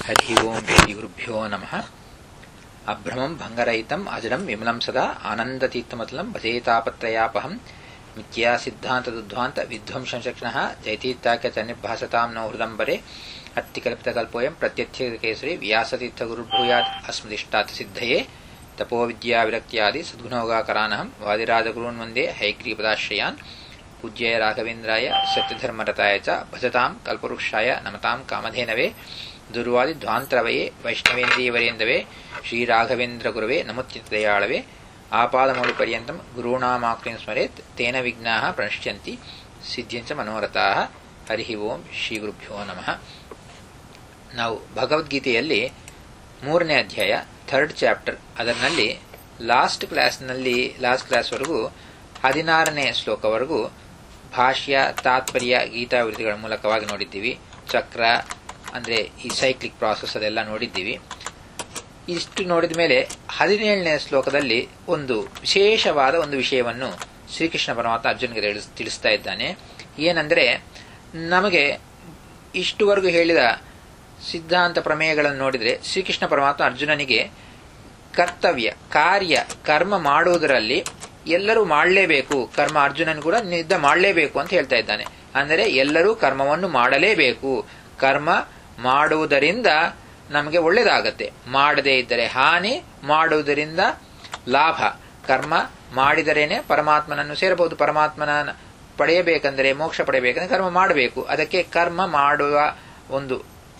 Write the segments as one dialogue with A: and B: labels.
A: हरिः ओम् श्रीगुरुभ्यो नमः अभ्रमम् भङ्गरहितम् अजडम् विमलम् सदा आनन्दतीर्थमतलम् भजेतापत्रयापहम् मिथ्या सिद्धान्तदुद्ध्वान्त विध्वंसंशक्षणः जयतीर्थाख्यतनिर्भासताम् नो हृदम्बरे अत्तिकल्पितकल्पोऽयम् प्रत्यर्थकेसरी व्यासतीर्थगुरुर्भूयात् अस्मदिष्टात् सिद्धये तपोविद्याविरक्त्यादि सद्गुणोगाकरानहम् वादिराजगुरून् वन्दे हैग्रीपदाश्रयान् पूज्याय राघवेन्द्राय सत्यधर्मरताय च भजताम् कल्पवृक्षाय नमताम् कामधेनवे दुर्वादिध्वान्तरवये वैष्णवेन्द्रियवरेन्दवे श्रीराघवेन्द्रगुरवे नमुत्यदयाळवे आपादमौलिपर्यन्तम् गुरूणामाक्रिं स्मरेत् तेन विघ्नाः प्रणश्यन्ति ಸಿದ್ಧಿಂಚ ಮನೋರಥಾಹ ಹರಿ ಓಂ ಶ್ರೀ ಗುರುಭ್ಯೋ ನಮಃ ನಾವು ಭಗವದ್ಗೀತೆಯಲ್ಲಿ ಮೂರನೇ ಅಧ್ಯಾಯ ಥರ್ಡ್ ಚಾಪ್ಟರ್ ಅದರಲ್ಲಿ ಲಾಸ್ಟ್ ಕ್ಲಾಸ್ನಲ್ಲಿ ಲಾಸ್ಟ್ ಕ್ಲಾಸ್ವರೆಗೂ ಹದಿನಾರನೇ ಶ್ಲೋಕವರೆಗೂ ಭಾಷ್ಯ ತಾತ್ಪರ್ಯ ಗೀತಾವೃತ್ತಿಗಳ ಮೂಲಕವಾಗಿ ನೋಡಿದ್ದೀವಿ ಚಕ್ರ ಅಂದರೆ ಈ ಸೈಕ್ಲಿಕ್ ಪ್ರಾಸೆಸ್ ಅದೆಲ್ಲ ನೋಡಿದ್ದೀವಿ ಇಷ್ಟು ನೋಡಿದ ಮೇಲೆ ಹದಿನೇಳನೇ ಶ್ಲೋಕದಲ್ಲಿ ಒಂದು ವಿಶೇಷವಾದ ಒಂದು ವಿಷಯವನ್ನು ಶ್ರೀಕೃಷ್ಣ ಪರಮಾತ್ಮ ಅರ್ಜುನ್ಗೆ ತಿಳಿಸ್ತಾ ಇದ್ದಾನೆ ಏನಂದರೆ ನಮಗೆ ಇಷ್ಟುವರೆಗೂ ಹೇಳಿದ ಸಿದ್ಧಾಂತ ಪ್ರಮೇಯಗಳನ್ನು ನೋಡಿದರೆ ಶ್ರೀಕೃಷ್ಣ ಪರಮಾತ್ಮ ಅರ್ಜುನನಿಗೆ ಕರ್ತವ್ಯ ಕಾರ್ಯ ಕರ್ಮ ಮಾಡುವುದರಲ್ಲಿ ಎಲ್ಲರೂ ಮಾಡಲೇಬೇಕು ಕರ್ಮ ಅರ್ಜುನನ್ ಕೂಡ ನಿದ್ದ ಮಾಡಲೇಬೇಕು ಅಂತ ಹೇಳ್ತಾ ಇದ್ದಾನೆ ಅಂದರೆ ಎಲ್ಲರೂ ಕರ್ಮವನ್ನು ಮಾಡಲೇಬೇಕು ಕರ್ಮ ಮಾಡುವುದರಿಂದ ನಮಗೆ ಒಳ್ಳೇದಾಗತ್ತೆ ಮಾಡದೇ ಇದ್ದರೆ ಹಾನಿ ಮಾಡುವುದರಿಂದ ಲಾಭ ಕರ್ಮ ಮಾಡಿದರೇನೆ ಪರಮಾತ್ಮನನ್ನು ಸೇರಬಹುದು ಪರಮಾತ್ಮನ ಪಡೆಯಬೇಕಂದರೆ ಮೋಕ್ಷ ಪಡೆಯಬೇಕಂದ್ರೆ ಕರ್ಮ ಮಾಡಬೇಕು ಅದಕ್ಕೆ ಕರ್ಮ ಮಾಡುವ ಒಂದು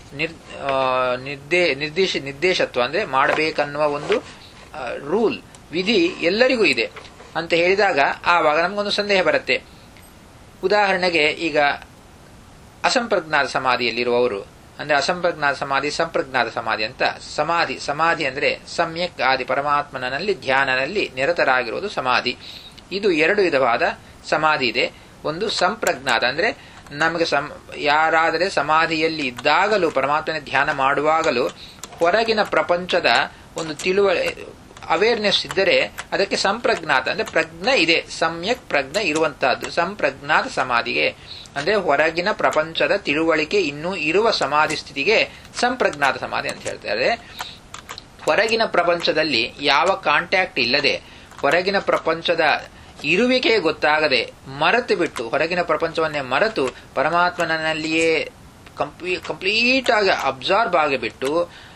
A: ನಿರ್ದೇ ನಿರ್ದೇಶ ನಿರ್ದೇಶತ್ವ ಅಂದ್ರೆ ಮಾಡಬೇಕನ್ನುವ ಒಂದು ರೂಲ್ ವಿಧಿ ಎಲ್ಲರಿಗೂ ಇದೆ ಅಂತ ಹೇಳಿದಾಗ ಆವಾಗ ನಮಗೊಂದು ಸಂದೇಹ ಬರುತ್ತೆ ಉದಾಹರಣೆಗೆ ಈಗ ಅಸಂಪ್ರಜ್ಞಾತ ಸಮಾಧಿಯಲ್ಲಿರುವವರು ಅಂದ್ರೆ ಅಸಂಪ್ರಜ್ಞಾತ ಸಮಾಧಿ ಸಂಪ್ರಜ್ಞಾತ ಸಮಾಧಿ ಅಂತ ಸಮಾಧಿ ಸಮಾಧಿ ಅಂದ್ರೆ ಸಮ್ಯಕ್ ಆದಿ ಪರಮಾತ್ಮನಲ್ಲಿ ಧ್ಯಾನದಲ್ಲಿ ನಿರತರಾಗಿರುವುದು ಸಮಾಧಿ ಇದು ಎರಡು ವಿಧವಾದ ಸಮಾಧಿ ಇದೆ ಒಂದು ಸಂಪ್ರಜ್ಞಾತ ಅಂದ್ರೆ ನಮಗೆ ಸಂ ಯಾರಾದರೆ ಸಮಾಧಿಯಲ್ಲಿ ಇದ್ದಾಗಲೂ ಪರಮಾತ್ಮನ ಧ್ಯಾನ ಮಾಡುವಾಗಲೂ ಹೊರಗಿನ ಪ್ರಪಂಚದ ಒಂದು ತಿಳುವ ಅವೇರ್ನೆಸ್ ಇದ್ದರೆ ಅದಕ್ಕೆ ಸಂಪ್ರಜ್ಞಾತ ಅಂದ್ರೆ ಪ್ರಜ್ಞೆ ಇದೆ ಸಮ್ಯಕ್ ಪ್ರಜ್ಞೆ ಇರುವಂತಹದ್ದು ಸಂಪ್ರಜ್ಞಾತ ಸಮಾಧಿಗೆ ಅಂದ್ರೆ ಹೊರಗಿನ ಪ್ರಪಂಚದ ತಿಳುವಳಿಕೆ ಇನ್ನೂ ಇರುವ ಸಮಾಧಿ ಸ್ಥಿತಿಗೆ ಸಂಪ್ರಜ್ಞಾತ ಸಮಾಧಿ ಅಂತ ಹೇಳ್ತಾರೆ ಹೊರಗಿನ ಪ್ರಪಂಚದಲ್ಲಿ ಯಾವ ಕಾಂಟ್ಯಾಕ್ಟ್ ಇಲ್ಲದೆ ಹೊರಗಿನ ಪ್ರಪಂಚದ ಇರುವಿಕೆ ಗೊತ್ತಾಗದೆ ಮರೆತು ಬಿಟ್ಟು ಹೊರಗಿನ ಪ್ರಪಂಚವನ್ನೇ ಮರೆತು ಪರಮಾತ್ಮನಲ್ಲಿಯೇ ಕಂಪ್ಲೀ ಕಂಪ್ಲೀಟ್ ಆಗಿ ಅಬ್ಸಾರ್ಬ್ ಆಗಿಬಿಟ್ಟು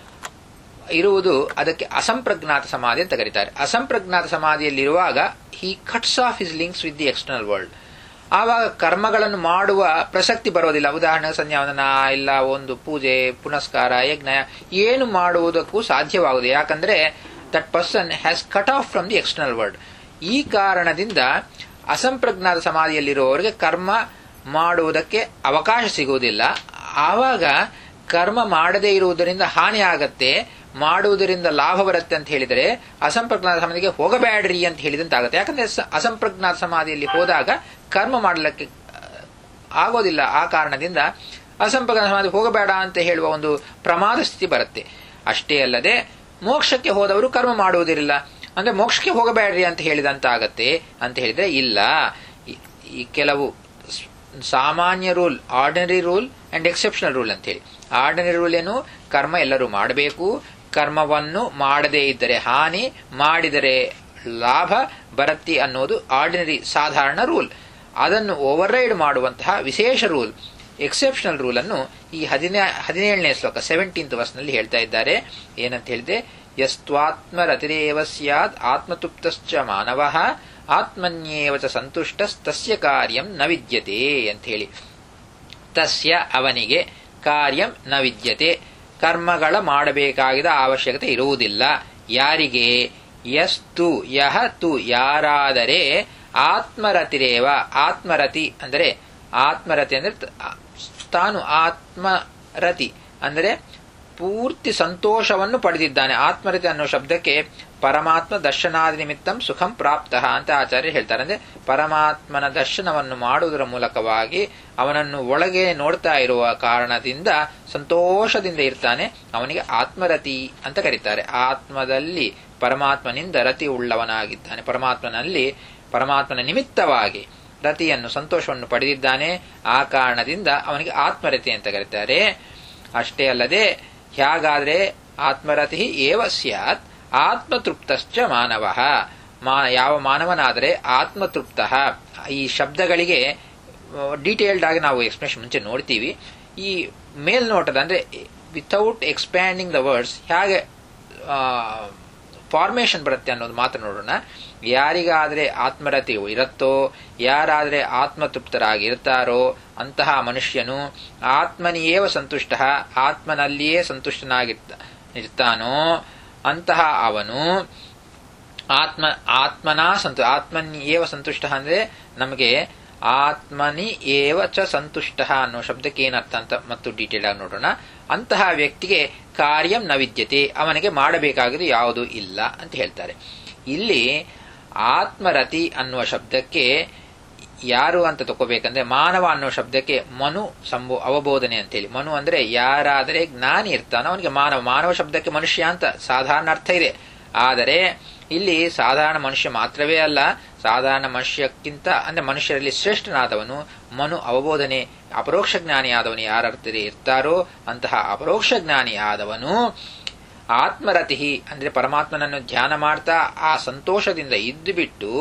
A: ಇರುವುದು ಅದಕ್ಕೆ ಅಸಂಪ್ರಜ್ಞಾತ ಸಮಾಧಿ ಅಂತ ಕರೀತಾರೆ ಅಸಂಪ್ರಜ್ಞಾತ ಸಮಾಧಿಯಲ್ಲಿರುವಾಗ he cuts off his links with the external world ಆವಾಗ ಕರ್ಮಗಳನ್ನು ಮಾಡುವ ಪ್ರಸಕ್ತಿ ಬರೋದಿಲ್ಲ ಉದಾಹರಣೆ ಸಂಧ್ಯಾವಂದನ ಇಲ್ಲ ಒಂದು ಪೂಜೆ ಪುನಸ್ಕಾರ ಯಜ್ಞ ಏನು ಮಾಡುವುದಕ್ಕೂ ಸಾಧ್ಯವಾಗುವುದು ಯಾಕಂದ್ರೆ that person has cut off from the external world ಈ ಕಾರಣದಿಂದ ಅಸಂಪ್ರಜ್ಞಾತ ಸಮಾಧಿಯಲ್ಲಿರುವವರಿಗೆ ಕರ್ಮ ಮಾಡುವುದಕ್ಕೆ ಅವಕಾಶ ಸಿಗುವುದಿಲ್ಲ ಆವಾಗ ಕರ್ಮ ಮಾಡದೇ ಇರುವುದರಿಂದ ಹಾನಿ ಆಗತ್ತೆ ಮಾಡುವುದರಿಂದ ಲಾಭ ಬರುತ್ತೆ ಅಂತ ಹೇಳಿದರೆ ಅಸಂಪ್ರಜ್ಞಾತ ಸಮಾಧಿಗೆ ಹೋಗಬೇಡ್ರಿ ಅಂತ ಹೇಳಿದಂತಾಗುತ್ತೆ ಯಾಕಂದ್ರೆ ಅಸಂಪ್ರಜ್ಞಾತ ಸಮಾಧಿಯಲ್ಲಿ ಹೋದಾಗ ಕರ್ಮ ಮಾಡಲಿಕ್ಕೆ ಆಗೋದಿಲ್ಲ ಆ ಕಾರಣದಿಂದ ಅಸಂಪ್ರಜ್ಞಾತ ಸಮಾಧಿ ಹೋಗಬೇಡ ಅಂತ ಹೇಳುವ ಒಂದು ಪ್ರಮಾದ ಸ್ಥಿತಿ ಬರುತ್ತೆ ಅಷ್ಟೇ ಅಲ್ಲದೆ ಮೋಕ್ಷಕ್ಕೆ ಹೋದವರು ಕರ್ಮ ಮಾಡುವುದಿರಲಿಲ್ಲ ಅಂದ್ರೆ ಮೋಕ್ಷಕ್ಕೆ ಹೋಗಬೇಡ್ರಿ ಅಂತ ಹೇಳಿದಂತಾಗತ್ತೆ ಅಂತ ಹೇಳಿದ್ರೆ ಇಲ್ಲ ಈ ಕೆಲವು ಸಾಮಾನ್ಯ rule ordinary rule and exceptional rule ಅಂತ ಹೇಳಿ ಆರ್ಡಿನರಿ ರೂಲ್ ಏನು ಕರ್ಮ ಎಲ್ಲರೂ ಮಾಡಬೇಕು ಕರ್ಮವನ್ನು ಮಾಡದೇ ಇದ್ದರೆ ಹಾನಿ ಮಾಡಿದರೆ ಲಾಭ ಬರತ್ತಿ ಅನ್ನೋದು ಆರ್ಡಿನರಿ ಸಾಧಾರಣ ರೂಲ್ ಅದನ್ನು ಓವರ್ ರೈಡ್ ಮಾಡುವಂತಹ ವಿಶೇಷ ರೂಲ್ ಎಕ್ಸೆಪ್ಷನಲ್ ರೂಲ್ ಅನ್ನು ಈ ಹದಿನೇ ಹದಿನೇಳನೇ ಶ್ಲೋಕ ಸೆವೆಂಟೀನ್ತ್ ವರ್ಸ್ನಲ್ಲಿ ಹೇಳ್ತಾ ಇದ್ದಾರೆ ಏನಂತ ಹೇಳಿದೆ ಯಸ್ತ್ವಾತ್ಮರತಿರೇವ ಸ್ಯಾದ್ ಆತ್ಮತುಪ್ತಶ್ಚ ಮಾನವ ಆತ್ಮನ್ಯೇವ ಚ ಸಂತುಷ್ಟಸ್ತಸ್ಯ ಕಾರ್ಯಂ ನ ವಿದ್ಯತೆ ಅಂತ ಹೇಳಿ ತಸ್ಯ ಅವನಿಗೆ ಕಾರ್ಯಂ ನ ವಿದ್ಯತೆ ಕರ್ಮಗಳ ಮಾಡಬೇಕಾಗಿದ ಅವಶ್ಯಕತೆ ಇರುವುದಿಲ್ಲ ಯಾರಿಗೆ ಯಸ್ತು ಯಹ ತು ಯಾರಾದರೆ ಆತ್ಮರತಿರೇವ ಆತ್ಮರತಿ ಅಂದರೆ ಆತ್ಮರತಿ ಅಂದರೆ ತಾನು ಆತ್ಮರತಿ ಅಂದರೆ ಪೂರ್ತಿ ಸಂತೋಷವನ್ನು ಪಡೆದಿದ್ದಾನೆ ಆತ್ಮರತಿ ಅನ್ನೋ ಶಬ್ದಕ್ಕೆ ಪರಮಾತ್ಮ ದರ್ಶನಾದಿ ನಿಮಿತ್ತಂ ಸುಖಂ ಪ್ರಾಪ್ತ ಅಂತ ಆಚಾರ್ಯ ಹೇಳ್ತಾರೆ ಅಂದ್ರೆ ಪರಮಾತ್ಮನ ದರ್ಶನವನ್ನು ಮಾಡುವುದರ ಮೂಲಕವಾಗಿ ಅವನನ್ನು ಒಳಗೆ ನೋಡ್ತಾ ಇರುವ ಕಾರಣದಿಂದ ಸಂತೋಷದಿಂದ ಇರ್ತಾನೆ ಅವನಿಗೆ ಆತ್ಮರತಿ ಅಂತ ಕರೀತಾರೆ ಆತ್ಮದಲ್ಲಿ ಪರಮಾತ್ಮನಿಂದ ರತಿ ಉಳ್ಳವನಾಗಿದ್ದಾನೆ ಪರಮಾತ್ಮನಲ್ಲಿ ಪರಮಾತ್ಮನ ನಿಮಿತ್ತವಾಗಿ ರತಿಯನ್ನು ಸಂತೋಷವನ್ನು ಪಡೆದಿದ್ದಾನೆ ಆ ಕಾರಣದಿಂದ ಅವನಿಗೆ ಆತ್ಮರತಿ ಅಂತ ಕರೀತಾರೆ ಅಷ್ಟೇ ಅಲ್ಲದೆ ಹೇಗಾದ್ರೆ ಆತ್ಮರತಿ ಏವ ಸ್ಯಾತ್ ಆತ್ಮತೃಪ್ತಶ್ಚ ಮಾನವ ಮಾನ ಯಾವ ಮಾನವನಾದರೆ ಆತ್ಮತೃಪ್ತ ಈ ಶಬ್ದಗಳಿಗೆ ಡೀಟೇಲ್ಡ್ ಆಗಿ ನಾವು ಎಕ್ಸ್ಪ್ರೆಷನ್ ಮುಂಚೆ ನೋಡ್ತೀವಿ ಈ ಮೇಲ್ನೋಟದ ಅಂದ್ರೆ ವಿತೌಟ್ ಎಕ್ಸ್ಪ್ಯಾಂಡಿಂಗ್ ದ ವರ್ಡ್ಸ್ ಹೇಗೆ ಫಾರ್ಮೇಶನ್ ಬರುತ್ತೆ ಅನ್ನೋದು ಮಾತ್ರ ನೋಡೋಣ ಯಾರಿಗಾದ್ರೆ ಆತ್ಮರತಿ ಇರುತ್ತೋ ಯಾರಾದ್ರೆ ಆತ್ಮತೃಪ್ತರಾಗಿರ್ತಾರೋ ಅಂತಹ ಮನುಷ್ಯನು ಆತ್ಮನಿಯೇವ ಸಂತುಷ್ಟ ಆತ್ಮನಲ್ಲಿಯೇ ಸಂತುಷ್ಟನಾಗಿರ್ತ ಇರ್ತಾನೋ ಅಂತಹ ಅವನು ಆತ್ಮ ಆತ್ಮನಾ ಸಂತು ಆತ್ಮನ್ ಏವ ಸಂತುಷ್ಟ ಅಂದ್ರೆ ನಮಗೆ ಆತ್ಮನಿ ಏವ ಚ ಸಂತುಷ್ಟ ಅನ್ನೋ ಶಬ್ದಕ್ಕೆ ಏನರ್ಥ ಅಂತ ಮತ್ತು ಡೀಟೇಲ್ ಆಗಿ ನೋಡೋಣ ಅಂತಹ ವ್ಯಕ್ತಿಗೆ ಕಾರ್ಯಂ ನ ವಿದ್ಯತೆ ಅವನಿಗೆ ಮಾಡಬೇಕಾಗಿದ್ದು ಯಾವುದು ಇಲ್ಲ ಅಂತ ಹೇಳ್ತಾರೆ ಇಲ್ಲಿ ಆತ್ಮರತಿ ಅನ್ನುವ ಶಬ್ದಕ್ಕೆ ಯಾರು ಅಂತ ತಗೋಬೇಕಂದ್ರೆ ಮಾನವ ಅನ್ನೋ ಶಬ್ದಕ್ಕೆ ಮನು ಸಂಭೋ ಅವಬೋಧನೆ ಅಂತೇಳಿ ಮನು ಅಂದ್ರೆ ಯಾರಾದರೆ ಜ್ಞಾನಿ ಇರ್ತಾನೋ ಅವನಿಗೆ ಮಾನವ ಮಾನವ ಶಬ್ದಕ್ಕೆ ಮನುಷ್ಯ ಅಂತ ಸಾಧಾರಣ ಅರ್ಥ ಇದೆ ಆದರೆ ಇಲ್ಲಿ ಸಾಧಾರಣ ಮನುಷ್ಯ ಮಾತ್ರವೇ ಅಲ್ಲ ಸಾಧಾರಣ ಮನುಷ್ಯಕ್ಕಿಂತ ಅಂದ್ರೆ ಮನುಷ್ಯರಲ್ಲಿ ಶ್ರೇಷ್ಠನಾದವನು ಮನು ಅವಬೋಧನೆ ಅಪರೋಕ್ಷ ಜ್ಞಾನಿಯಾದವನು ಯಾರರ್ಥದಲ್ಲಿ ಇರ್ತಾರೋ ಅಂತಹ ಅಪರೋಕ್ಷ ಜ್ಞಾನಿಯಾದವನು ಆತ್ಮರತಿ ಅಂದ್ರೆ ಪರಮಾತ್ಮನನ್ನು ಧ್ಯಾನ ಮಾಡ್ತಾ ಆ ಸಂತೋಷದಿಂದ ಇದ್ದು ಬಿಟ್ಟು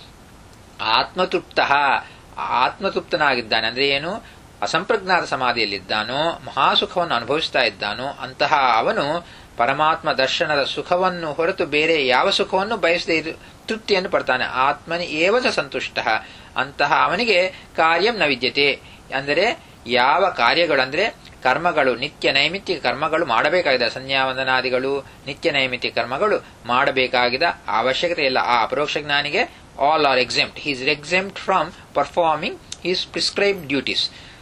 A: ಆತ್ಮತೃಪ್ತ ಆತ್ಮತೃಪ್ತನಾಗಿದ್ದಾನೆ ಅಂದ್ರೆ ಏನು ಅಸಂಪ್ರಜ್ಞಾತ ಸಮಾಧಿಯಲ್ಲಿದ್ದಾನೋ ಮಹಾಸುಖವನ್ನು ಅನುಭವಿಸ್ತಾ ಇದ್ದಾನೋ ಅಂತಹ ಅವನು ಪರಮಾತ್ಮ ದರ್ಶನದ ಸುಖವನ್ನು ಹೊರತು ಬೇರೆ ಯಾವ ಸುಖವನ್ನು ಬಯಸದೆ ಇದು ತೃಪ್ತಿಯನ್ನು ಪಡ್ತಾನೆ ಆತ್ಮನಿ ಏವಚ ಸಂತುಷ್ಟ ಅಂತಹ ಅವನಿಗೆ ಕಾರ್ಯಂ ನ ವಿದ್ಯತೆ ಅಂದರೆ ಯಾವ ಕಾರ್ಯಗಳು ಅಂದ್ರೆ ಕರ್ಮಗಳು ನಿತ್ಯ ನೈಮಿತ್ತಿಕ ಕರ್ಮಗಳು ಮಾಡಬೇಕಾಗಿದೆ ಸಂಧ್ಯಾವಂದನಾದಿಗಳು ನಿತ್ಯ ನೈಮಿತ್ತಿಕ ಕರ್ಮಗಳು ಮಾಡಬೇಕಾಗಿದ ಅವಶ್ಯಕತೆ ಇಲ್ಲ ಆ ಅಪರೋಕ್ಷ ಜ್ಞಾನಿಗೆ all are exempt he's exempt from performing his prescribe duties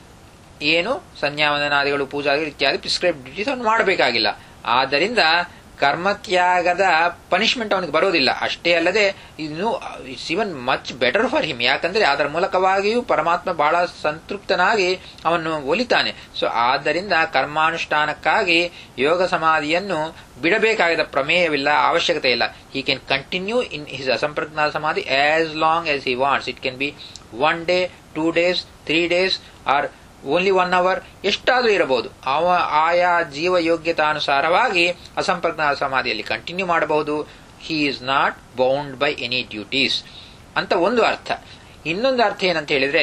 A: ಏನು ಸಂಧ್ಯಾವಂದನಾದಿಗಳು ಪೂಜಾದಿಗಳು ಇತ್ಯಾದಿ ಪ್ರಿಸ್ಕ್ರೈಬ್ ಡ್ಯೂಟೀಸ್ ಅವನು ಮಾಡಬೇಕಾಗಿಲ್ಲ ಆದ್ದರಿಂದ ಕರ್ಮತ್ಯಾಗದ ಪನಿಷ್ಮೆಂಟ್ ಅವನಿಗೆ ಬರೋದಿಲ್ಲ ಅಷ್ಟೇ ಅಲ್ಲದೆ ಇನ್ನು it's even much better for him ಯಾಕಂದ್ರೆ ಅದರ ಮೂಲಕವಾಗಿಯೂ ಪರಮಾತ್ಮ ಬಹಳ ಸಂತೃಪ್ತನಾಗಿ ಅವನು ಒಲಿತಾನೆ ಸೊ ಆದ್ದರಿಂದ ಕರ್ಮಾನುಷ್ಠಾನಕ್ಕಾಗಿ ಯೋಗ ಸಮಾಧಿಯನ್ನು ಬಿಡಬೇಕಾದ ಪ್ರಮೇಯವಿಲ್ಲ ಅವಶ್ಯಕತೆ ಇಲ್ಲ he can continue in his ಅಸಂಪ್ರಜ್ಞಾತ ಸಮಾಧಿ as long as he wants it can be one day two days three days or only one hour ಎಷ್ಟಾದರೂ ಇರಬಹುದು ಅವ ಆಯಾ ಜೀವ ಯೋಗ್ಯತಾನುಸಾರವಾಗಿ ಅಸಂಪ್ರಜ್ಞಾತ ಸಮಾಧಿಯಲ್ಲಿ ಕಂಟಿನ್ಯೂ ಮಾಡಬಹುದು he is not bound by any duties ಅಂತ ಒಂದು ಅರ್ಥ ಇನ್ನೊಂದು ಅರ್ಥ ಏನಂತ ಹೇಳಿದ್ರೆ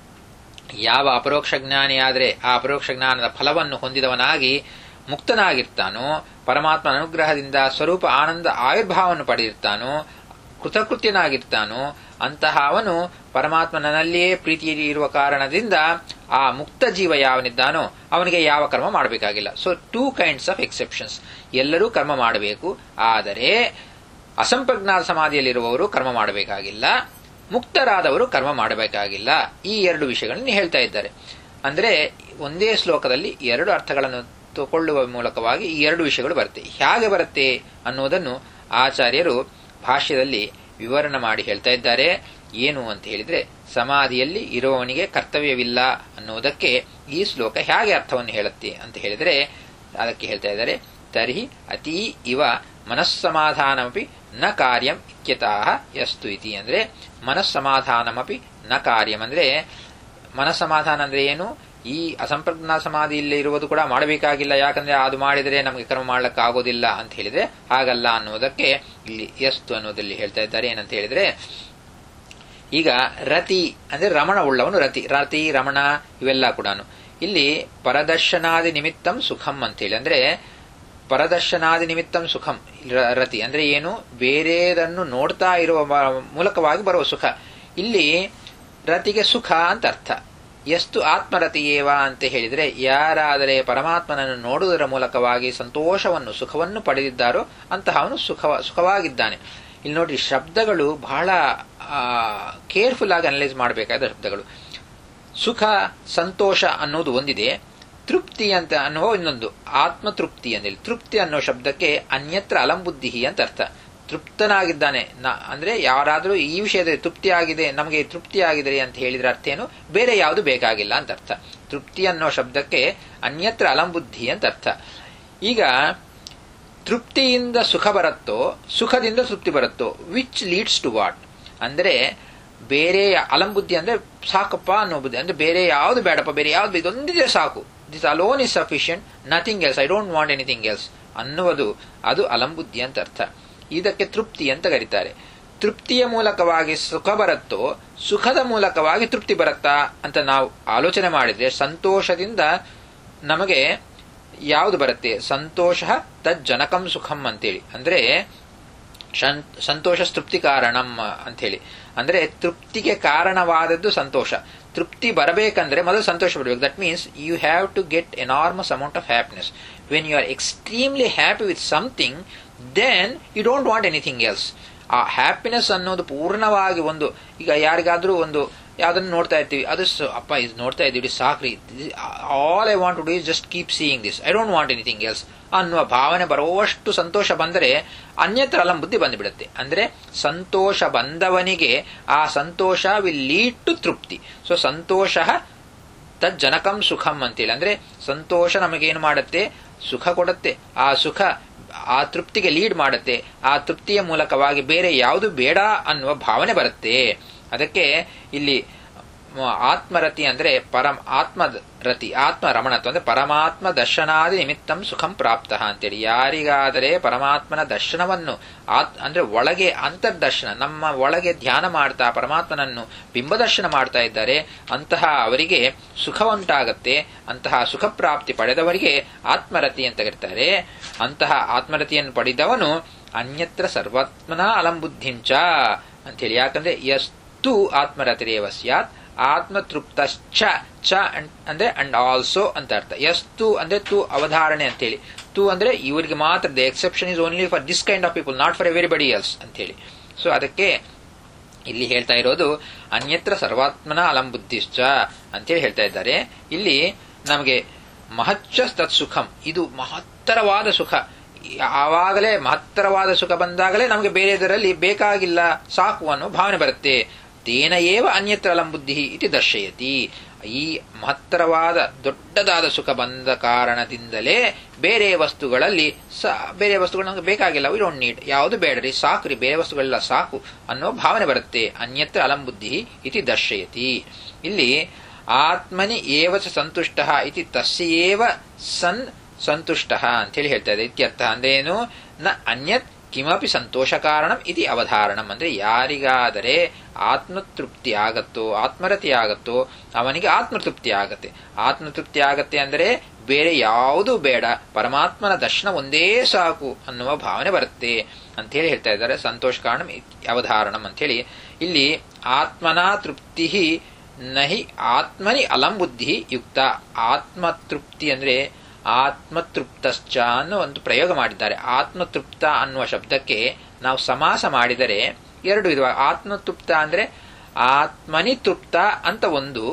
A: ಯಾವ ಅಪರೋಕ್ಷ ಜ್ಞಾನಿ ಆದರೆ ಆ ಅಪರೋಕ್ಷ ಜ್ಞಾನದ ಫಲವನ್ನು ಹೊಂದಿದವನಾಗಿ ಮುಕ್ತನಾಗಿರ್ತಾನೋ ಪರಮಾತ್ಮನ ಅನುಗ್ರಹದಿಂದ ಸ್ವರೂಪ ಆನಂದ ಆವಿರ್ಭಾವವನ್ನು ಪಡೆದಿರ್ತಾನೋ ಕೃತಕೃತ್ಯನಾಗಿರ್ತಾನೋ ಅಂತಹ ಅವನು ಪರಮಾತ್ಮನಲ್ಲಿಯೇ ಪ್ರೀತಿಯಲ್ಲಿ ಇರುವ ಕಾರಣದಿಂದ ಆ ಮುಕ್ತ ಜೀವ ಯಾವನಿದ್ದಾನೋ ಅವನಿಗೆ ಯಾವ ಕರ್ಮ ಮಾಡಬೇಕಾಗಿಲ್ಲ so two kinds of exceptions ಎಲ್ಲರೂ ಕರ್ಮ ಮಾಡಬೇಕು ಆದರೆ ಅಸಂಪ್ರಜ್ಞಾತ ಸಮಾಧಿಯಲ್ಲಿರುವವರು ಕರ್ಮ ಮಾಡಬೇಕಾಗಿಲ್ಲ ಮುಕ್ತರಾದವರು ಕರ್ಮ ಮಾಡಬೇಕಾಗಿಲ್ಲ ಈ ಎರಡು ವಿಷಯಗಳನ್ನು ಹೇಳ್ತಾ ಇದ್ದಾರೆ ಅಂದರೆ ಒಂದೇ ಶ್ಲೋಕದಲ್ಲಿ ಎರಡು ಅರ್ಥಗಳನ್ನು ತಗೊಳ್ಳುವ ಮೂಲಕವಾಗಿ ಈ ಎರಡು ವಿಷಯಗಳು ಬರುತ್ತೆ ಹೇಗೆ ಬರುತ್ತೆ ಅನ್ನೋದನ್ನು ಆಚಾರ್ಯರು ಭಾಷ್ಯದಲ್ಲಿ ವಿವರಣೆ ಮಾಡಿ ಹೇಳ್ತಾ ಇದ್ದಾರೆ ಏನು ಅಂತ ಹೇಳಿದ್ರೆ ಸಮಾಧಿಯಲ್ಲಿ ಇರುವವನಿಗೆ ಕರ್ತವ್ಯವಿಲ್ಲ ಅನ್ನುವುದಕ್ಕೆ ಈ ಶ್ಲೋಕ ಹೇಗೆ ಅರ್ಥವನ್ನು ಹೇಳುತ್ತೆ ಅಂತ ಹೇಳಿದ್ರೆ ಅದಕ್ಕೆ ಹೇಳ್ತಾ ಇದ್ದಾರೆ ತರ್ಹಿ ಅತೀ ಇವ ಮನಸ್ಸಮಾಧಾನಮಪಿ ನ ಕಾರ್ಯಂ ಇತ್ಯತಃ ಯಸ್ತು ಇತಿ ಅಂದ್ರೆ ಮನಸ್ಸಮಾಧಾನಮಪಿ ನ ಕಾರ್ಯಂ ಅಂದ್ರೆ ಮನಸ್ಸಮಾಧಾನ ಅಂದ್ರೆ ಏನು ಈ ಅಸಂಪ್ರಜ್ಞಾ ಸಮಾಧಿಯಲ್ಲಿ ಇರುವುದು ಕೂಡ ಮಾಡಬೇಕಾಗಿಲ್ಲ ಯಾಕಂದ್ರೆ ಅದು ಮಾಡಿದರೆ ನಮಗೆ ಕರ್ಮ ಮಾಡ್ಲಿಕ್ಕೆ ಆಗೋದಿಲ್ಲ ಅಂತ ಹೇಳಿದ್ರೆ ಹಾಗಲ್ಲ ಅನ್ನೋದಕ್ಕೆ ಇಲ್ಲಿ ಎಷ್ಟು ಅನ್ನೋದಲ್ಲಿ ಹೇಳ್ತಾ ಇದ್ದಾರೆ ಏನಂತ ಹೇಳಿದ್ರೆ ಈಗ ರತಿ ಅಂದ್ರೆ ರಮಣ ಉಳ್ಳವನು ರತಿ ರತಿ ರಮಣ ಇವೆಲ್ಲ ಕೂಡ ಇಲ್ಲಿ ಪರದರ್ಶನಾದಿ ನಿಮಿತ್ತಂ ಸುಖಂ ಅಂತೇಳಿ ಅಂದ್ರೆ ಪರದರ್ಶನಾದಿ ನಿಮಿತ್ತಂ ಸುಖಂ ರತಿ ಅಂದ್ರೆ ಏನು ಬೇರೆದನ್ನು ನೋಡ್ತಾ ಇರುವ ಮೂಲಕವಾಗಿ ಬರುವ ಸುಖ ಇಲ್ಲಿ ರತಿಗೆ ಸುಖ ಅಂತ ಅರ್ಥ ಎಷ್ಟು ಆತ್ಮರತಿಯೇವ ಅಂತ ಹೇಳಿದರೆ ಯಾರಾದರೆ ಪರಮಾತ್ಮನನ್ನು ನೋಡುವುದರ ಮೂಲಕವಾಗಿ ಸಂತೋಷವನ್ನು ಸುಖವನ್ನು ಪಡೆದಿದ್ದಾರೋ ಅಂತಹ ಅವನು ಸುಖ ಸುಖವಾಗಿದ್ದಾನೆ ಇಲ್ಲಿ ನೋಡಿ ಶಬ್ದಗಳು ಬಹಳ ಕೇರ್ಫುಲ್ ಆಗಿ ಅನಲೈಸ್ ಮಾಡಬೇಕಾದ ಶಬ್ದಗಳು ಸುಖ ಸಂತೋಷ ಅನ್ನೋದು ಒಂದಿದೆ ತೃಪ್ತಿ ಅಂತ ಅನ್ನುವ ಇನ್ನೊಂದು ಆತ್ಮತೃಪ್ತಿ ಅಂದೇಳಿ ತೃಪ್ತಿ ಅನ್ನೋ ಶಬ್ದಕ್ಕೆ ಅನ್ಯತ್ರ ಅಲಂಬುದ್ಧಿ ಅಂತ ಅರ್ಥ ತೃಪ್ತನಾಗಿದ್ದಾನೆ ಅಂದ್ರೆ ಯಾರಾದರೂ ಈ ವಿಷಯದಲ್ಲಿ ತೃಪ್ತಿ ಆಗಿದೆ ನಮಗೆ ತೃಪ್ತಿ ಆಗಿದೆ ಅಂತ ಹೇಳಿದ್ರೆ ಅರ್ಥ ಏನು ಬೇರೆ ಯಾವುದು ಬೇಕಾಗಿಲ್ಲ ಅಂತ ಅರ್ಥ ತೃಪ್ತಿ ಅನ್ನೋ ಶಬ್ದಕ್ಕೆ ಅನ್ಯತ್ರ ಅಲಂಬುದ್ಧಿ ಅಂತ ಅರ್ಥ ಈಗ ತೃಪ್ತಿಯಿಂದ ಸುಖ ಬರುತ್ತೋ ಸುಖದಿಂದ ತೃಪ್ತಿ ಬರುತ್ತೋ ವಿಚ್ ಲೀಡ್ಸ್ ಟು ವಾಟ್ ಅಂದ್ರೆ ಬೇರೆ ಅಲಂಬುದ್ಧಿ ಅಂದ್ರೆ ಸಾಕಪ್ಪ ಅನ್ನೋ ಬುದ್ಧಿ ಅಂದ್ರೆ ಬೇರೆ ಯಾವುದು ಬೇಡಪ್ಪ ಬೇರೆ ಯಾವ್ದು ಇದೊಂದಿದೆ ಸಾಕು this alone is sufficient nothing else I don't want anything else ಅನ್ನುವುದು ಅದು ಅಲಂಬುದ್ಧಿ ಅಂತ ಅರ್ಥ ಇದಕ್ಕೆ ತೃಪ್ತಿ ಅಂತ ಕರೀತಾರೆ ತೃಪ್ತಿಯ ಮೂಲಕವಾಗಿ ಸುಖ ಬರುತ್ತೋ ಸುಖದ ಮೂಲಕವಾಗಿ ತೃಪ್ತಿ ಬರುತ್ತಾ ಅಂತ ನಾವು ಆಲೋಚನೆ ಮಾಡಿದ್ರೆ ಸಂತೋಷದಿಂದ ನಮಗೆ ಯಾವುದು ಬರುತ್ತೆ ಸಂತೋಷ ತಜ್ಜನಕಂ ಸುಖಂ ಅಂತೇಳಿ ಅಂದ್ರೆ ಸಂತೋಷ ತೃಪ್ತಿ ಕಾರಣಂ ಅಂತ ಹೇಳಿ ಅಂದ್ರೆ ತೃಪ್ತಿಗೆ ಕಾರಣವಾದದ್ದು ಸಂತೋಷ ತೃಪ್ತಿ ಬರಬೇಕಂದ್ರೆ ಮೊದಲು ಸಂತೋಷ ಬರಬೇಕು that means you have to get enormous amount of happiness when you are extremely happy with something then you don't want anything else ಆ ಹ್ಯಾಪಿನೆಸ್ ಅನ್ನೋದು ಪೂರ್ಣವಾಗಿ ಒಂದು ಈಗ ಯಾರಿಗಾದ್ರೂ ಒಂದು ಯಾವ್ದನ್ನು ನೋಡ್ತಾ ಇರ್ತೀವಿ ಅದು ಅಪ್ಪ ಇದು ನೋಡ್ತಾ ಇದ್ದೀವಿ ಸಾಕ್ರಿ all I want to do is just keep seeing this I don't want anything else ಅನ್ನುವ ಭಾವನೆ ಬರುವಷ್ಟು ಸಂತೋಷ ಬಂದರೆ ಅನ್ಯತ್ರ ಅಲಂ ಬುದ್ಧಿ ಬಂದುಬಿಡುತ್ತೆ ಅಂದ್ರೆ ಸಂತೋಷ ಬಂದವನಿಗೆ ಆ ಸಂತೋಷ ವಿಲ್ ಲೀಡ್ ಟು ತೃಪ್ತಿ ಸೊ ಸಂತೋಷ ತಜ್ಜನಕಂ ಸುಖಂ ಅಂತೇಳಿ ಅಂದ್ರೆ ಸಂತೋಷ ನಮಗೇನು ಮಾಡುತ್ತೆ ಸುಖ ಕೊಡುತ್ತೆ ಆ ಸುಖ ಆ ತೃಪ್ತಿಗೆ ಲೀಡ್ ಮಾಡುತ್ತೆ ಆ ತೃಪ್ತಿಯ ಮೂಲಕವಾಗಿ ಬೇರೆ ಯಾವುದು ಬೇಡ ಅನ್ನುವ ಭಾವನೆ ಬರುತ್ತೆ ಅದಕ್ಕೆ ಇಲ್ಲಿ ಆತ್ಮರತಿ ಅಂದ್ರೆ ಪರಮ ಆತ್ಮ ರತಿ ಆತ್ಮ ರಮಣತ್ವ ಅಂದ್ರೆ ಪರಮಾತ್ಮ ದರ್ಶನಾದಿ ನಿಮಿತ್ತಂ ಸುಖಂ ಪ್ರಾಪ್ತ ಅಂತೇಳಿ ಯಾರಿಗಾದರೆ ಪರಮಾತ್ಮನ ದರ್ಶನವನ್ನು ಅಂದ್ರೆ ಒಳಗೆ ಅಂತರ್ದರ್ಶನ ನಮ್ಮ ಒಳಗೆ ಧ್ಯಾನ ಮಾಡ್ತಾ ಪರಮಾತ್ಮನನ್ನು ಬಿಂಬದರ್ಶನ ಮಾಡ್ತಾ ಇದ್ದಾರೆ ಅಂತಹ ಅವರಿಗೆ ಸುಖ ಉಂಟಾಗತ್ತೆ ಅಂತಹ ಸುಖ ಪ್ರಾಪ್ತಿ ಪಡೆದವರಿಗೆ ಆತ್ಮರತಿ ಅಂತ ಕರೀತಾರೆ ಅಂತಹ ಆತ್ಮರತಿಯನ್ನು ಪಡೆದವನು ಅನ್ಯತ್ರ ಸರ್ವಾತ್ಮನ ಅಲಂಬುದ್ಧಿಂಚ ಅಂತೇಳಿ ಯಾಕಂದ್ರೆ ಎಷ್ಟು ಆತ್ಮರತಿರೇವ ಸ್ಯಾತ್ ಆತ್ಮತೃಪ್ತಶ್ಚ ಚ ಅಂದ್ರೆ ಅಂಡ್ ಆಲ್ಸೋ ಅಂತ ಅರ್ಥ ಎಸ್ ತು ಅಂದ್ರೆ ತು ಅವಧಾರಣೆ ಅಂತೇಳಿ ತು ಅಂದ್ರೆ ಇವರಿಗೆ ಮಾತ್ರ the exception is only for this kind of people not for everybody else ಅಂತೇಳಿ ಸೊ ಅದಕ್ಕೆ ಇಲ್ಲಿ ಹೇಳ್ತಾ ಇರೋದು ಅನ್ಯತ್ರ ಸರ್ವಾತ್ಮನ ಅಲಂಬುದ್ಧಿಶ್ಚ ಅಂತೇಳಿ ಹೇಳ್ತಾ ಇದ್ದಾರೆ ಇಲ್ಲಿ ನಮಗೆ ಮಹಚ್ಚ ತತ್ ಸುಖಂ ಇದು ಮಹತ್ತರವಾದ ಸುಖ ಆವಾಗಲೇ ಮಹತ್ತರವಾದ ಸುಖ ಬಂದಾಗಲೇ ನಮಗೆ ಬೇರೆದರಲ್ಲಿ ಬೇಕಾಗಿಲ್ಲ ಸಾಕು ಅನ್ನೋ ಭಾವನೆ ಬರುತ್ತೆ ತೇನ ಏವ ಅನ್ಯತ್ರ ಅಲಂಬುದ್ಧಿ ಇತಿ ದರ್ಶಯತಿ ಈ ಮಹತ್ತರವಾದ ದೊಡ್ಡದಾದ ಸುಖ ಬಂದ ಕಾರಣದಿಂದಲೇ ಬೇರೆ ವಸ್ತುಗಳಲ್ಲಿ ಬೇರೆ ವಸ್ತುಗಳು ನಮಗೆ ಬೇಕಾಗಿಲ್ಲ ವಿ ಡೋಂಟ್ ನೀಡ್ ಯಾವುದು ಬೇಡರಿ ಸಾಕ್ರಿ ಬೇರೆ ವಸ್ತುಗಳೆಲ್ಲ ಸಾಕು ಅನ್ನೋ ಭಾವನೆ ಬರುತ್ತೆ ಅನ್ಯತ್ರ ಅಲಂಬುದ್ಧಿ ಇತಿ ದರ್ಶಯತಿ ಇಲ್ಲಿ ಆತ್ಮನಿ ಏವಚ ಸಂತುಷ್ಟ ಇತಿ ತಸ್ಯೇವ ಸನ್ ಸಂತುಷ್ಟ ಅಂತೇಳಿ ಹೇಳ್ತಾ ಇದೆ ಇತ್ಯರ್ಥ ಅಂದ್ರೆ ಏನು ನ ಅನ್ಯತ್ ಕಿಮಪಿ ಸಂತೋಷ ಕಾರಣಂ ಇತಿ ಅವಧಾರಣಂ ಅಂದ್ರೆ ಯಾರಿಗಾದರೆ ಆತ್ಮತೃಪ್ತಿ ಆಗತ್ತೋ ಆತ್ಮರತಿ ಆಗತ್ತೋ ಅವನಿಗೆ ಆತ್ಮತೃಪ್ತಿ ಆಗತ್ತೆ ಆತ್ಮತೃಪ್ತಿ ಆಗತ್ತೆ ಅಂದರೆ ಬೇರೆ ಯಾವುದೂ ಬೇಡ ಪರಮಾತ್ಮನ ದರ್ಶನ ಒಂದೇ ಸಾಕು ಅನ್ನುವ ಭಾವನೆ ಬರುತ್ತೆ ಅಂತೇಳಿ ಹೇಳ್ತಾ ಇದ್ದಾರೆ ಸಂತೋಷ ಕಾರಣಂ ಅವಧಾರಣಂ ಅಂತೇಳಿ ಇಲ್ಲಿ ಆತ್ಮನಾ ತೃಪ್ತಿ ನಹಿ ಆತ್ಮನಿ ಅಲಂ ಬುದ್ಧಿ ಯುಕ್ತ ಆತ್ಮತೃಪ್ತಿ ಅಂದ್ರೆ ಆತ್ಮತೃಪ್ತಶ್ಚ ಅನ್ನೋ ಒಂದು ಪ್ರಯೋಗ ಮಾಡಿದ್ದಾರೆ ಆತ್ಮತೃಪ್ತ ಅನ್ನುವ ಶಬ್ದಕ್ಕೆ ನಾವು ಸಮಾಸ ಮಾಡಿದರೆ ಎರಡು ಇದು ಆತ್ಮತೃಪ್ತ ಅಂದ್ರೆ ಆತ್ಮನಿ ತೃಪ್ತ ಅಂತ ಒಂದು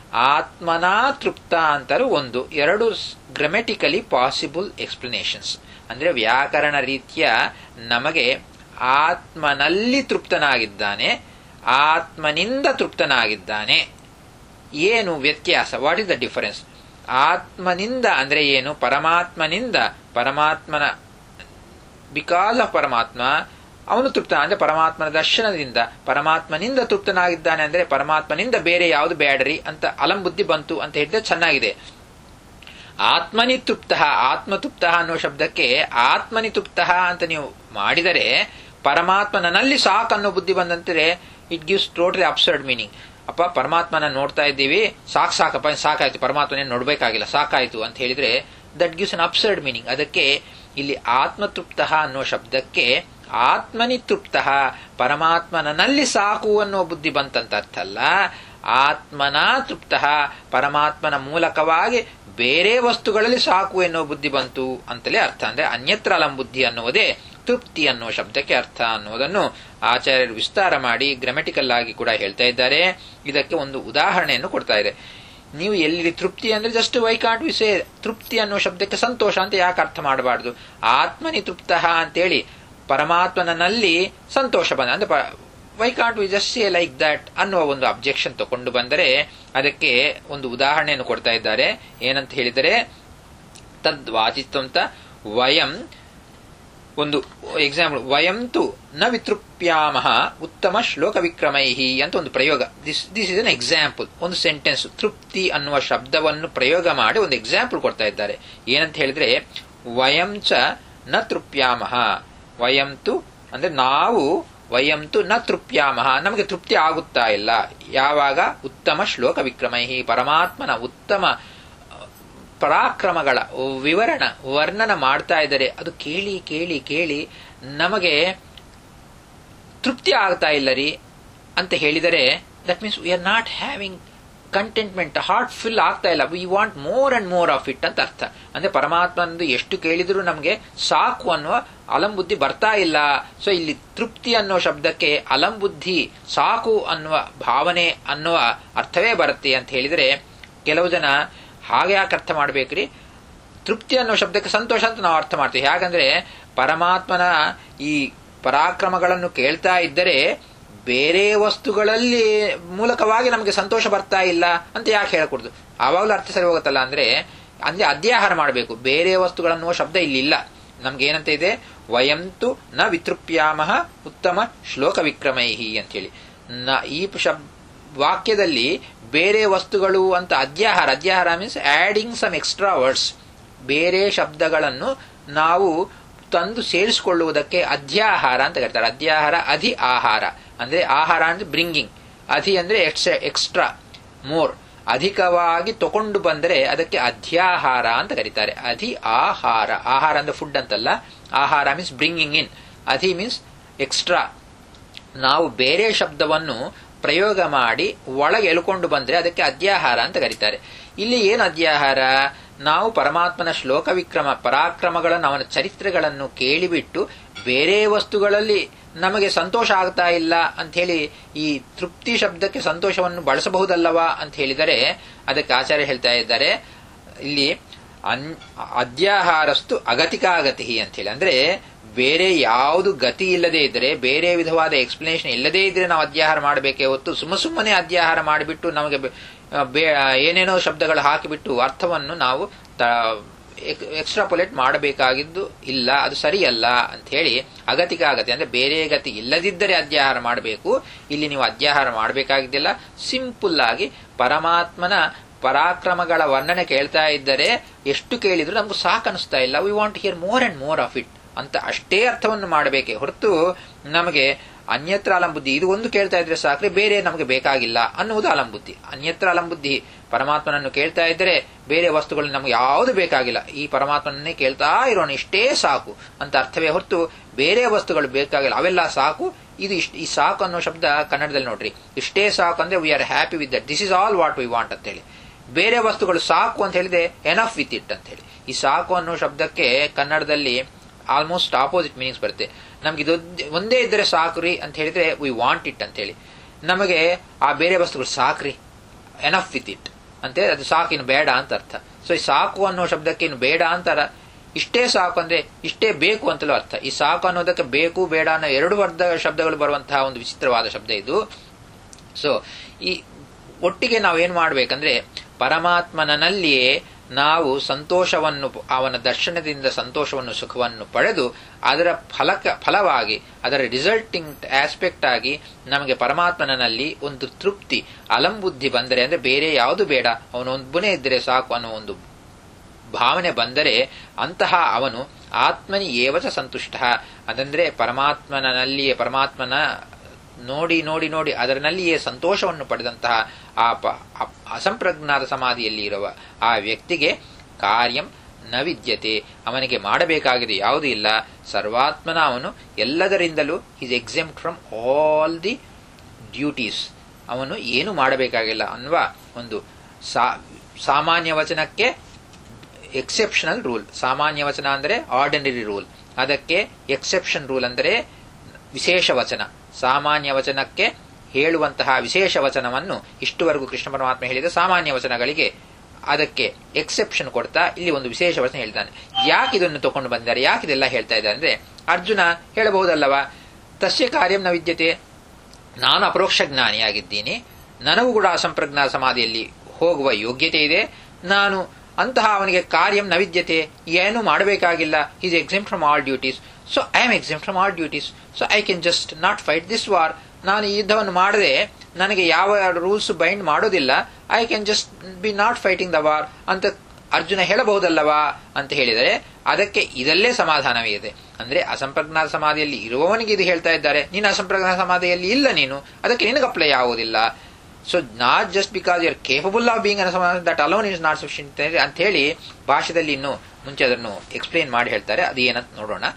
A: ಆತ್ಮನಾ ತೃಪ್ತ ಅಂತಲೂ ಒಂದು ಎರಡು ಗ್ರಮೆಟಿಕಲಿ ಪಾಸಿಬಲ್ ಎಕ್ಸ್ಪ್ಲನೇಷನ್ಸ್ ಅಂದ್ರೆ ವ್ಯಾಕರಣ ರೀತಿಯ ನಮಗೆ ಆತ್ಮನಲ್ಲಿ ತೃಪ್ತನಾಗಿದ್ದಾನೆ ಆತ್ಮನಿಂದ ತೃಪ್ತನಾಗಿದ್ದಾನೆ ಏನು ವ್ಯತ್ಯಾಸ ವಾಟ್ ಇಸ್ ದ ಡಿಫರೆನ್ಸ್ ಆತ್ಮನಿಂದ ಅಂದ್ರೆ ಏನು ಪರಮಾತ್ಮನಿಂದ ಪರಮಾತ್ಮನ ಬಿಕಾಸ್ ಆಫ್ ಪರಮಾತ್ಮ ಅವನು ತೃಪ್ತ ಅಂದ್ರೆ ಪರಮಾತ್ಮನ ದರ್ಶನದಿಂದ ಪರಮಾತ್ಮನಿಂದ ತೃಪ್ತನಾಗಿದ್ದಾನೆ ಅಂದ್ರೆ ಪರಮಾತ್ಮನಿಂದ ಬೇರೆ ಯಾವುದು ಬೇಡರಿ ಅಂತ ಅಲಂಬುದ್ಧಿ ಬಂತು ಅಂತ ಹೇಳಿದ್ರೆ ಚೆನ್ನಾಗಿದೆ ಆತ್ಮನಿ ತೃಪ್ತ ಆತ್ಮತೃಪ್ತ ಅನ್ನೋ ಶಬ್ದಕ್ಕೆ ಆತ್ಮನಿ ತೃಪ್ತ ಅಂತ ನೀವು ಮಾಡಿದರೆ ಪರಮಾತ್ಮನಲ್ಲಿ ಸಾಕು ಅನ್ನೋ ಬುದ್ಧಿ ಬಂದಂತಾರೆ it gives totally absurd meaning ಅಪ್ಪ ಪರಮಾತ್ಮನ ನೋಡ್ತಾ ಇದ್ದೀವಿ ಸಾಕು ಸಾಕಪ್ಪ ಸಾಕಾಯ್ತು ಪರಮಾತ್ಮನೇ ನೋಡ್ಬೇಕಾಗಿಲ್ಲ ಸಾಕಾಯ್ತು ಅಂತ ಹೇಳಿದ್ರೆ that gives an absurd meaning ಅದಕ್ಕೆ ಇಲ್ಲಿ ಆತ್ಮತೃಪ್ತ ಅನ್ನೋ ಶಬ್ದಕ್ಕೆ ಆತ್ಮನಿ ತೃಪ್ತ ಪರಮಾತ್ಮನಲ್ಲಿ ಸಾಕು ಅನ್ನೋ ಬುದ್ಧಿ ಬಂತಂತ ಅರ್ಥ ಅಲ್ಲ ಆತ್ಮನ ತೃಪ್ತ ಪರಮಾತ್ಮನ ಮೂಲಕವಾಗಿ ಬೇರೆ ವಸ್ತುಗಳಲ್ಲಿ ಸಾಕು ಎನ್ನುವ ಬುದ್ಧಿ ಬಂತು ಅಂತಲೇ ಅರ್ಥ ಅಂದ್ರೆ ಅನ್ಯತ್ರ ಅಲಂ ಬುದ್ಧಿ ಅನ್ನುವುದೇ ತೃಪ್ತಿ ಅನ್ನುವ ಶಬ್ದಕ್ಕೆ ಅರ್ಥ ಅನ್ನುವುದನ್ನು ಆಚಾರ್ಯರು ವಿಸ್ತಾರ ಮಾಡಿ ಗ್ರಾಮೆಟಿಕಲ್ ಆಗಿ ಕೂಡ ಹೇಳ್ತಾ ಇದ್ದಾರೆ ಇದಕ್ಕೆ ಒಂದು ಉದಾಹರಣೆಯನ್ನು ಕೊಡ್ತಾ ಇದೆ ನೀವು ಎಲ್ಲಿ ತೃಪ್ತಿ ಅಂದ್ರೆ just why can't we say ತೃಪ್ತಿ ಅನ್ನೋ ಶಬ್ದಕ್ಕೆ ಸಂತೋಷ ಅಂತ ಯಾಕೆ ಅರ್ಥ ಮಾಡಬಾರ್ದು ಆತ್ಮನಿ ತೃಪ್ತ ಅಂತೇಳಿ ಪರಮಾತ್ಮನಲ್ಲಿ ಸಂತೋಷ ಬಂದ ಅಂದ್ರೆ why can't we just say like that ಅನ್ನುವ ಒಂದು ಅಬ್ಜೆಕ್ಷನ್ ತಗೊಂಡು ಬಂದರೆ ಅದಕ್ಕೆ ಒಂದು ಉದಾಹರಣೆಯನ್ನು ಕೊಡ್ತಾ ಇದ್ದಾರೆ ಏನಂತ ಹೇಳಿದರೆ ತದ್ವಾಚಿತ್ವಂತ ವಯಂ ಒಂದು ಎಕ್ಸಾಂಪಲ್ ವಯಂತು ನ ವಿತೃಪ್ಯಾಮಹ ಉತ್ತಮ ಶ್ಲೋಕ ವಿಕ್ರಮೈಹಿ ಅಂತ ಒಂದು ಪ್ರಯೋಗ this this is an example ಒಂದು ಸೆಂಟೆನ್ಸ್ ತೃಪ್ತಿ ಅನ್ನುವ ಶಬ್ದವನ್ನು ಪ್ರಯೋಗ ಮಾಡಿ ಒಂದು ಎಕ್ಸಾಂಪಲ್ ಕೊಡ್ತಾ ಇದ್ದಾರೆ ಏನಂತ ಹೇಳಿದ್ರೆ ವಯಂಚ ನ ತೃಪ್ಯಾಮಹ ವಯಂತು ಅಂದ್ರೆ ನಾವು ವಯಂತು ನ ತೃಪ್ಯಾಮಹ ನಮಗೆ ತೃಪ್ತಿ ಆಗುತ್ತಾ ಇಲ್ಲ ಯಾವಾಗ ಉತ್ತಮ ಶ್ಲೋಕ ವಿಕ್ರಮೈಹಿ ಪರಮಾತ್ಮನ ಉತ್ತಮ ಪರಾಕ್ರಮಗಳ ವಿವರಣ ವರ್ಣನ ಮಾಡ್ತಾ ಇದ್ದಾರೆ ಅದು ಕೇಳಿ ಕೇಳಿ ಕೇಳಿ ನಮಗೆ ತೃಪ್ತಿ ಆಗ್ತಾ ಇಲ್ಲ ರೀ ಅಂತ ಹೇಳಿದರೆ that means we are not having contentment heart fill ಆಗ್ತಾ ಇಲ್ಲ we want more and more of it ಅಂತ ಅರ್ಥ ಅಂದ್ರೆ ಪರಮಾತ್ಮನದು ಎಷ್ಟು ಕೇಳಿದ್ರು ನಮಗೆ ಸಾಕು ಅನ್ನುವ ಅಲಂಬುದ್ಧಿ ಬರ್ತಾ ಇಲ್ಲ ಸೊ ಇಲ್ಲಿ ತೃಪ್ತಿ ಅನ್ನೋ ಶಬ್ದಕ್ಕೆ ಅಲಂಬುದ್ಧಿ ಸಾಕು ಅನ್ನುವ ಭಾವನೆ ಅನ್ನುವ ಅರ್ಥವೇ ಬರುತ್ತೆ ಅಂತ ಹೇಳಿದರೆ ಕೆಲವು ಜನ ಹಾಗೆ ಯಾಕೆ ಅರ್ಥ ಮಾಡ್ಬೇಕ್ರಿ ತೃಪ್ತಿ ಅನ್ನೋ ಶಬ್ದಕ್ಕೆ ಸಂತೋಷ ಅಂತ ನಾವು ಅರ್ಥ ಮಾಡ್ತೀವಿ ಯಾಕಂದ್ರೆ ಪರಮಾತ್ಮನ ಈ ಪರಾಕ್ರಮಗಳನ್ನು ಕೇಳ್ತಾ ಇದ್ದರೆ ಬೇರೆ ವಸ್ತುಗಳಲ್ಲಿ ಮೂಲಕವಾಗಿ ನಮಗೆ ಸಂತೋಷ ಬರ್ತಾ ಇಲ್ಲ ಅಂತ ಯಾಕೆ ಹೇಳ್ಕೊಡ್ದು ಆವಾಗಲೂ ಅರ್ಥ ಸರಿ ಹೋಗುತ್ತಲ್ಲ ಅಂದ್ರೆ ಅಂದ್ರೆ ಅಧ್ಯಾಹಾರ ಮಾಡಬೇಕು ಬೇರೆ ವಸ್ತುಗಳನ್ನುವ ಶಬ್ದ ಇಲ್ಲಿಲ್ಲ ನಮ್ಗೆ ಏನಂತ ಇದೆ ವಯಂತು ನ ವಿತೃಪ್ಯಾಮಹ ಉತ್ತಮ ಶ್ಲೋಕ ವಿಕ್ರಮೈಹಿ ಅಂತೇಳಿ ನ ಈ ಶಬ್ ವಾಕ್ಯದಲ್ಲಿ ಬೇರೆ ವಸ್ತುಗಳು ಅಂತ ಅಧ್ಯಾಹಾರ ಅಧ್ಯಾಹಾರ means adding some extra words ಬೇರೆ ಶಬ್ದಗಳನ್ನು ನಾವು ತಂದು ಸೇರಿಸಿಕೊಳ್ಳುವುದಕ್ಕೆ ಅಧ್ಯಾಹಾರ ಅಂತ ಕರೀತಾರೆ ಅಧ್ಯಾಹಾರ ಅಧಿ ಆಹಾರ ಅಂದ್ರೆ ಆಹಾರ ಅಂದ್ರೆ ಬ್ರಿಂಗಿಂಗ್ ಅಧಿ ಅಂದ್ರೆ ಎಕ್ಸ್ಟ್ರಾ ಮೋರ್ ಅಧಿಕವಾಗಿ ತಗೊಂಡು ಬಂದರೆ ಅದಕ್ಕೆ ಅಧ್ಯಾಹಾರ ಅಂತ ಕರೀತಾರೆ ಅಧಿ ಆಹಾರ ಆಹಾರ ಅಂದ್ರೆ ಫುಡ್ ಅಂತಲ್ಲ ಆಹಾರ ಮೀನ್ಸ್ ಬ್ರಿಂಗಿಂಗ್ ಇನ್ ಅಧಿ ಮೀನ್ಸ್ ಎಕ್ಸ್ಟ್ರಾ ನಾವು ಬೇರೆ ಶಬ್ದವನ್ನು ಪ್ರಯೋಗ ಮಾಡಿ ಒಳಗೆ ಎಳ್ಕೊಂಡು ಬಂದ್ರೆ ಅದಕ್ಕೆ ಅಧ್ಯಾಹಾರ ಅಂತ ಕರೀತಾರೆ ಇಲ್ಲಿ ಏನು ಅಧ್ಯಾಹಾರ ನಾವು ಪರಮಾತ್ಮನ ಶ್ಲೋಕ ವಿಕ್ರಮ ಪರಾಕ್ರಮಗಳನ್ನು ಅವನ ಚರಿತ್ರೆಗಳನ್ನು ಕೇಳಿಬಿಟ್ಟು ಬೇರೆ ವಸ್ತುಗಳಲ್ಲಿ ನಮಗೆ ಸಂತೋಷ ಆಗ್ತಾ ಇಲ್ಲ ಅಂತ ಹೇಳಿ ಈ ತೃಪ್ತಿ ಶಬ್ದಕ್ಕೆ ಸಂತೋಷವನ್ನು ಬಳಸಬಹುದಲ್ಲವಾ ಅಂತ ಹೇಳಿದರೆ ಅದಕ್ಕೆ ಆಚಾರ್ಯ ಹೇಳ್ತಾ ಇದ್ದಾರೆ ಇಲ್ಲಿ ಅನ್ ಅಧ್ಯಾಹಾರಸ್ತು ಅಗತಿಕಾಗತಿ ಅಂತ ಹೇಳಿ ಅಂದ್ರೆ ಬೇರೆ ಯಾವುದು ಗತಿ ಇಲ್ಲದೆ ಇದ್ರೆ ಬೇರೆ ವಿಧವಾದ ಎಕ್ಸ್ಪ್ಲನೇಷನ್ ಇಲ್ಲದೇ ಇದ್ರೆ ನಾವು ಅಧ್ಯಾಹಾರ ಮಾಡಬೇಕೇ ಹೊತ್ತು ಸುಮ್ಮ ಸುಮ್ಮನೆ ಅಧ್ಯಾಹಾರ ಮಾಡಿಬಿಟ್ಟು ನಮಗೆ ಏನೇನೋ ಶಬ್ದಗಳು ಹಾಕಿಬಿಟ್ಟು ಅರ್ಥವನ್ನು ನಾವು ಎಕ್ಸ್ಟ್ರಾಪೊಲೇಟ್ ಮಾಡಬೇಕಾಗಿದ್ದು ಇಲ್ಲ ಅದು ಸರಿಯಲ್ಲ ಅಂತ ಹೇಳಿ ಅಗತಿಕ ಆಗತಿ ಅಂದ್ರೆ ಬೇರೆ ಗತಿ ಇಲ್ಲದಿದ್ದರೆ ಅಧ್ಯಾಹಾರ ಮಾಡಬೇಕು ಇಲ್ಲಿ ನೀವು ಅಧ್ಯಾಹಾರ ಮಾಡಬೇಕಾಗಿದ್ದಿಲ್ಲ ಸಿಂಪಲ್ ಆಗಿ ಪರಮಾತ್ಮನ ಪರಾಕ್ರಮಗಳ ವರ್ಣನೆ ಕೇಳ್ತಾ ಇದ್ದರೆ ಎಷ್ಟು ಕೇಳಿದ್ರು ನಮ್ಗೆ ಸಾಕನಿಸ್ತಾ ಇಲ್ಲ we want hear more and more of it ಅಂತ ಅಷ್ಟೇ ಅರ್ಥವನ್ನು ಮಾಡಬೇಕೆ ಹೊರತು ನಮಗೆ ಅನ್ಯತ್ರ ಅಲಂಬುದ್ಧಿ ಇದು ಒಂದು ಕೇಳ್ತಾ ಇದ್ರೆ ಸಾಕ್ರೆ ಬೇರೆ ನಮಗೆ ಬೇಕಾಗಿಲ್ಲ ಅನ್ನುವುದು ಅಲಂಬುದ್ಧಿ ಅನ್ಯತ್ರ ಅಲಂಬುದ್ಧಿ ಪರಮಾತ್ಮನನ್ನು ಕೇಳ್ತಾ ಇದ್ದರೆ ಬೇರೆ ವಸ್ತುಗಳು ನಮ್ಗೆ ಯಾವುದು ಬೇಕಾಗಿಲ್ಲ ಈ ಪರಮಾತ್ಮನನ್ನೇ ಕೇಳ್ತಾ ಇರೋಣ ಇಷ್ಟೇ ಸಾಕು ಅಂತ ಅರ್ಥವೇ ಹೊರತು ಬೇರೆ ವಸ್ತುಗಳು ಬೇಕಾಗಿಲ್ಲ ಅವೆಲ್ಲ ಸಾಕು ಇದು ಇಷ್ಟ ಈ ಸಾಕು ಅನ್ನೋ ಶಬ್ದ ಕನ್ನಡದಲ್ಲಿ ನೋಡ್ರಿ ಇಷ್ಟೇ ಸಾಕು ಅಂದ್ರೆ we are happy with that this is all what we want ಅಂತ ಹೇಳಿ ಬೇರೆ ವಸ್ತುಗಳು ಸಾಕು ಅಂತ ಹೇಳಿದೆ ಎನಫ್ ವಿತ್ ಇಟ್ ಅಂತ ಹೇಳಿ ಈ ಸಾಕು ಅನ್ನೋ ಶಬ್ದಕ್ಕೆ ಕನ್ನಡದಲ್ಲಿ ಆಲ್ಮೋಸ್ಟ್ ಆಪೋಸಿಟ್ ಮೀನಿಂಗ್ಸ್ ಬರುತ್ತೆ ನಮ್ಗೆ ಇದು ಒಂದೇ ಇದ್ದರೆ ಸಾಕ್ರಿ ಅಂತ ಹೇಳಿದ್ರೆ ವಿ ವಾಂಟ್ ಇಟ್ ಅಂತ ಹೇಳಿ ನಮಗೆ ಆ ಬೇರೆ ವಸ್ತುಗಳು ಸಾಕ್ರಿ ಎನಫ್ ವಿತ್ ಇಟ್ ಅಂತೇಳಿ ಅದು ಸಾಕು ಇನ್ನು ಬೇಡ ಅಂತ ಅರ್ಥ ಸೊ ಈ ಸಾಕು ಅನ್ನೋ ಶಬ್ದಕ್ಕೆ ಇನ್ನು ಬೇಡ ಅಂತಾರ ಇಷ್ಟೇ ಸಾಕು ಅಂದ್ರೆ ಇಷ್ಟೇ ಬೇಕು ಅಂತಲೂ ಅರ್ಥ ಈ ಸಾಕು ಅನ್ನೋದಕ್ಕೆ ಬೇಕು ಬೇಡ ಅನ್ನೋ ಎರಡು ವರ್ಧ ಶಬ್ದಗಳು ಬರುವಂತಹ ಒಂದು ವಿಚಿತ್ರವಾದ ಶಬ್ದ ಇದು ಸೊ ಈ ಒಟ್ಟಿಗೆ ನಾವೇನ್ ಮಾಡ್ಬೇಕಂದ್ರೆ ಪರಮಾತ್ಮನಲ್ಲಿಯೇ ನಾವು ಸಂತೋಷವನ್ನು ಅವನ ದರ್ಶನದಿಂದ ಸಂತೋಷವನ್ನು ಸುಖವನ್ನು ಪಡೆದು ಅದರ ಫಲಕ ಫಲವಾಗಿ ಅದರ ರಿಸಲ್ಟಿಂಗ್ ಆಸ್ಪೆಕ್ಟ್ ಆಗಿ ನಮಗೆ ಪರಮಾತ್ಮನಲ್ಲಿ ಒಂದು ತೃಪ್ತಿ ಅಲಂಬುದ್ಧಿ ಬಂದರೆ ಅಂದ್ರೆ ಬೇರೆ ಯಾವುದು ಬೇಡ ಅವನೊಬ್ಬನೇ ಇದ್ದರೆ ಸಾಕು ಅನ್ನೋ ಒಂದು ಭಾವನೆ ಬಂದರೆ ಅಂತಹ ಅವನು ಆತ್ಮನಿ ಏವಚ ಸಂತುಷ್ಟ ಅದಂದ್ರೆ ಪರಮಾತ್ಮನಲ್ಲಿಯೇ ಪರಮಾತ್ಮನ ನೋಡಿ ನೋಡಿ ನೋಡಿ ಅದರಲ್ಲಿಯೇ ಸಂತೋಷವನ್ನು ಪಡೆದಂತಹ ಆ ಅಸಂಪ್ರಜ್ಞಾತ ಸಮಾಧಿಯಲ್ಲಿ ಇರುವ ಆ ವ್ಯಕ್ತಿಗೆ ಕಾರ್ಯಂ ನ ವಿದ್ಯತೆ ಅವನಿಗೆ ಮಾಡಬೇಕಾಗಿದೆ ಯಾವುದೂ ಇಲ್ಲ ಸರ್ವಾತ್ಮನ ಅವನು ಎಲ್ಲದರಿಂದಲೂ is exempt from all the duties ಅವನು ಏನು ಮಾಡಬೇಕಾಗಿಲ್ಲ ಅನ್ನುವ ಒಂದು ಸಾಮಾನ್ಯ ವಚನಕ್ಕೆ ಎಕ್ಸೆಪ್ಷನಲ್ ರೂಲ್ ಸಾಮಾನ್ಯ ವಚನ ಅಂದರೆ ಆರ್ಡಿನರಿ ರೂಲ್ ಅದಕ್ಕೆ ಎಕ್ಸೆಪ್ಷನ್ ರೂಲ್ ಅಂದರೆ ವಿಶೇಷ ವಚನ ಸಾಮಾನ್ಯ ವಚನಕ್ಕೆ ಹೇಳುವಂತಹ ವಿಶೇಷ ವಚನವನ್ನು ಇಷ್ಟುವರೆಗೂ ಕೃಷ್ಣ ಪರಮಾತ್ಮ ಹೇಳಿದ ಸಾಮಾನ್ಯ ವಚನಗಳಿಗೆ ಅದಕ್ಕೆ ಎಕ್ಸೆಪ್ಷನ್ ಕೊಡ್ತಾ ಇಲ್ಲಿ ಒಂದು ವಿಶೇಷ ವಚನ ಹೇಳ್ತಾನೆ ಯಾಕೆ ಇದನ್ನು ತಗೊಂಡು ಬಂದಿದ್ದಾರೆ ಯಾಕೆ ಇದೆಲ್ಲ ಹೇಳ್ತಾ ಇದ್ದಾರೆ ಅಂದ್ರೆ ಅರ್ಜುನ ಹೇಳಬಹುದಲ್ಲವಾ ತಸ್ಯ ಕಾರ್ಯಂ ನ ವಿದ್ಯತೆ ನಾನು ಅಪರೋಕ್ಷ ಜ್ಞಾನಿಯಾಗಿದ್ದೀನಿ ನನಗೂ ಕೂಡ ಅಸಂಪ್ರಜ್ಞಾ ಸಮಾಧಿಯಲ್ಲಿ ಹೋಗುವ ಯೋಗ್ಯತೆ ಇದೆ ನಾನು ಅಂತಹ ಅವನಿಗೆ ಕಾರ್ಯಂ ನವಿದ್ಯತೆ ಏನು ಮಾಡಬೇಕಾಗಿಲ್ಲ is exempt from all duties so I am exempt from all duties so I can just not fight this war ನಾನು ಈ ಯುದ್ಧವನ್ನು ಮಾಡದೆ ನನಗೆ ಯಾವ ರೂಲ್ಸ್ ಬೈಂಡ್ ಮಾಡೋದಿಲ್ಲ I can just be not fighting the war ಅಂತ ಅರ್ಜುನ ಹೇಳಬಹುದಲ್ಲವಾ ಅಂತ ಹೇಳಿದರೆ ಅದಕ್ಕೆ ಇದಲ್ಲೇ ಸಮಾಧಾನವಿದೆ ಅಂದ್ರೆ ಅಸಂಪ್ರಜ್ಞಾತ ಸಮಾಧಿಯಲ್ಲಿ ಇರುವವನಿಗೆ ಇದು ಹೇಳ್ತಾ ಇದ್ದಾರೆ ನೀನು ಅಸಂಪ್ರಜ್ಞಾತ ಸಮಾಧಿಯಲ್ಲಿ ಇಲ್ಲ ನೀನು ಅದಕ್ಕೆ ನಿನಗೆ ಅಪ್ಲೈ ಆಗುವುದಿಲ್ಲ so not just because you are capable of being in that alone is not sufficient ಅಂತ ಹೇಳಿ ಭಾಷೆದಲ್ಲಿ ಇನ್ನು ಮುಂಚೆ ಅದನ್ನು ಎಕ್ಸ್ಪ್ಲೇನ್ ಮಾಡಿ ಹೇಳ್ತಾರೆ ಅದು ಏನಂತ ನೋಡೋಣ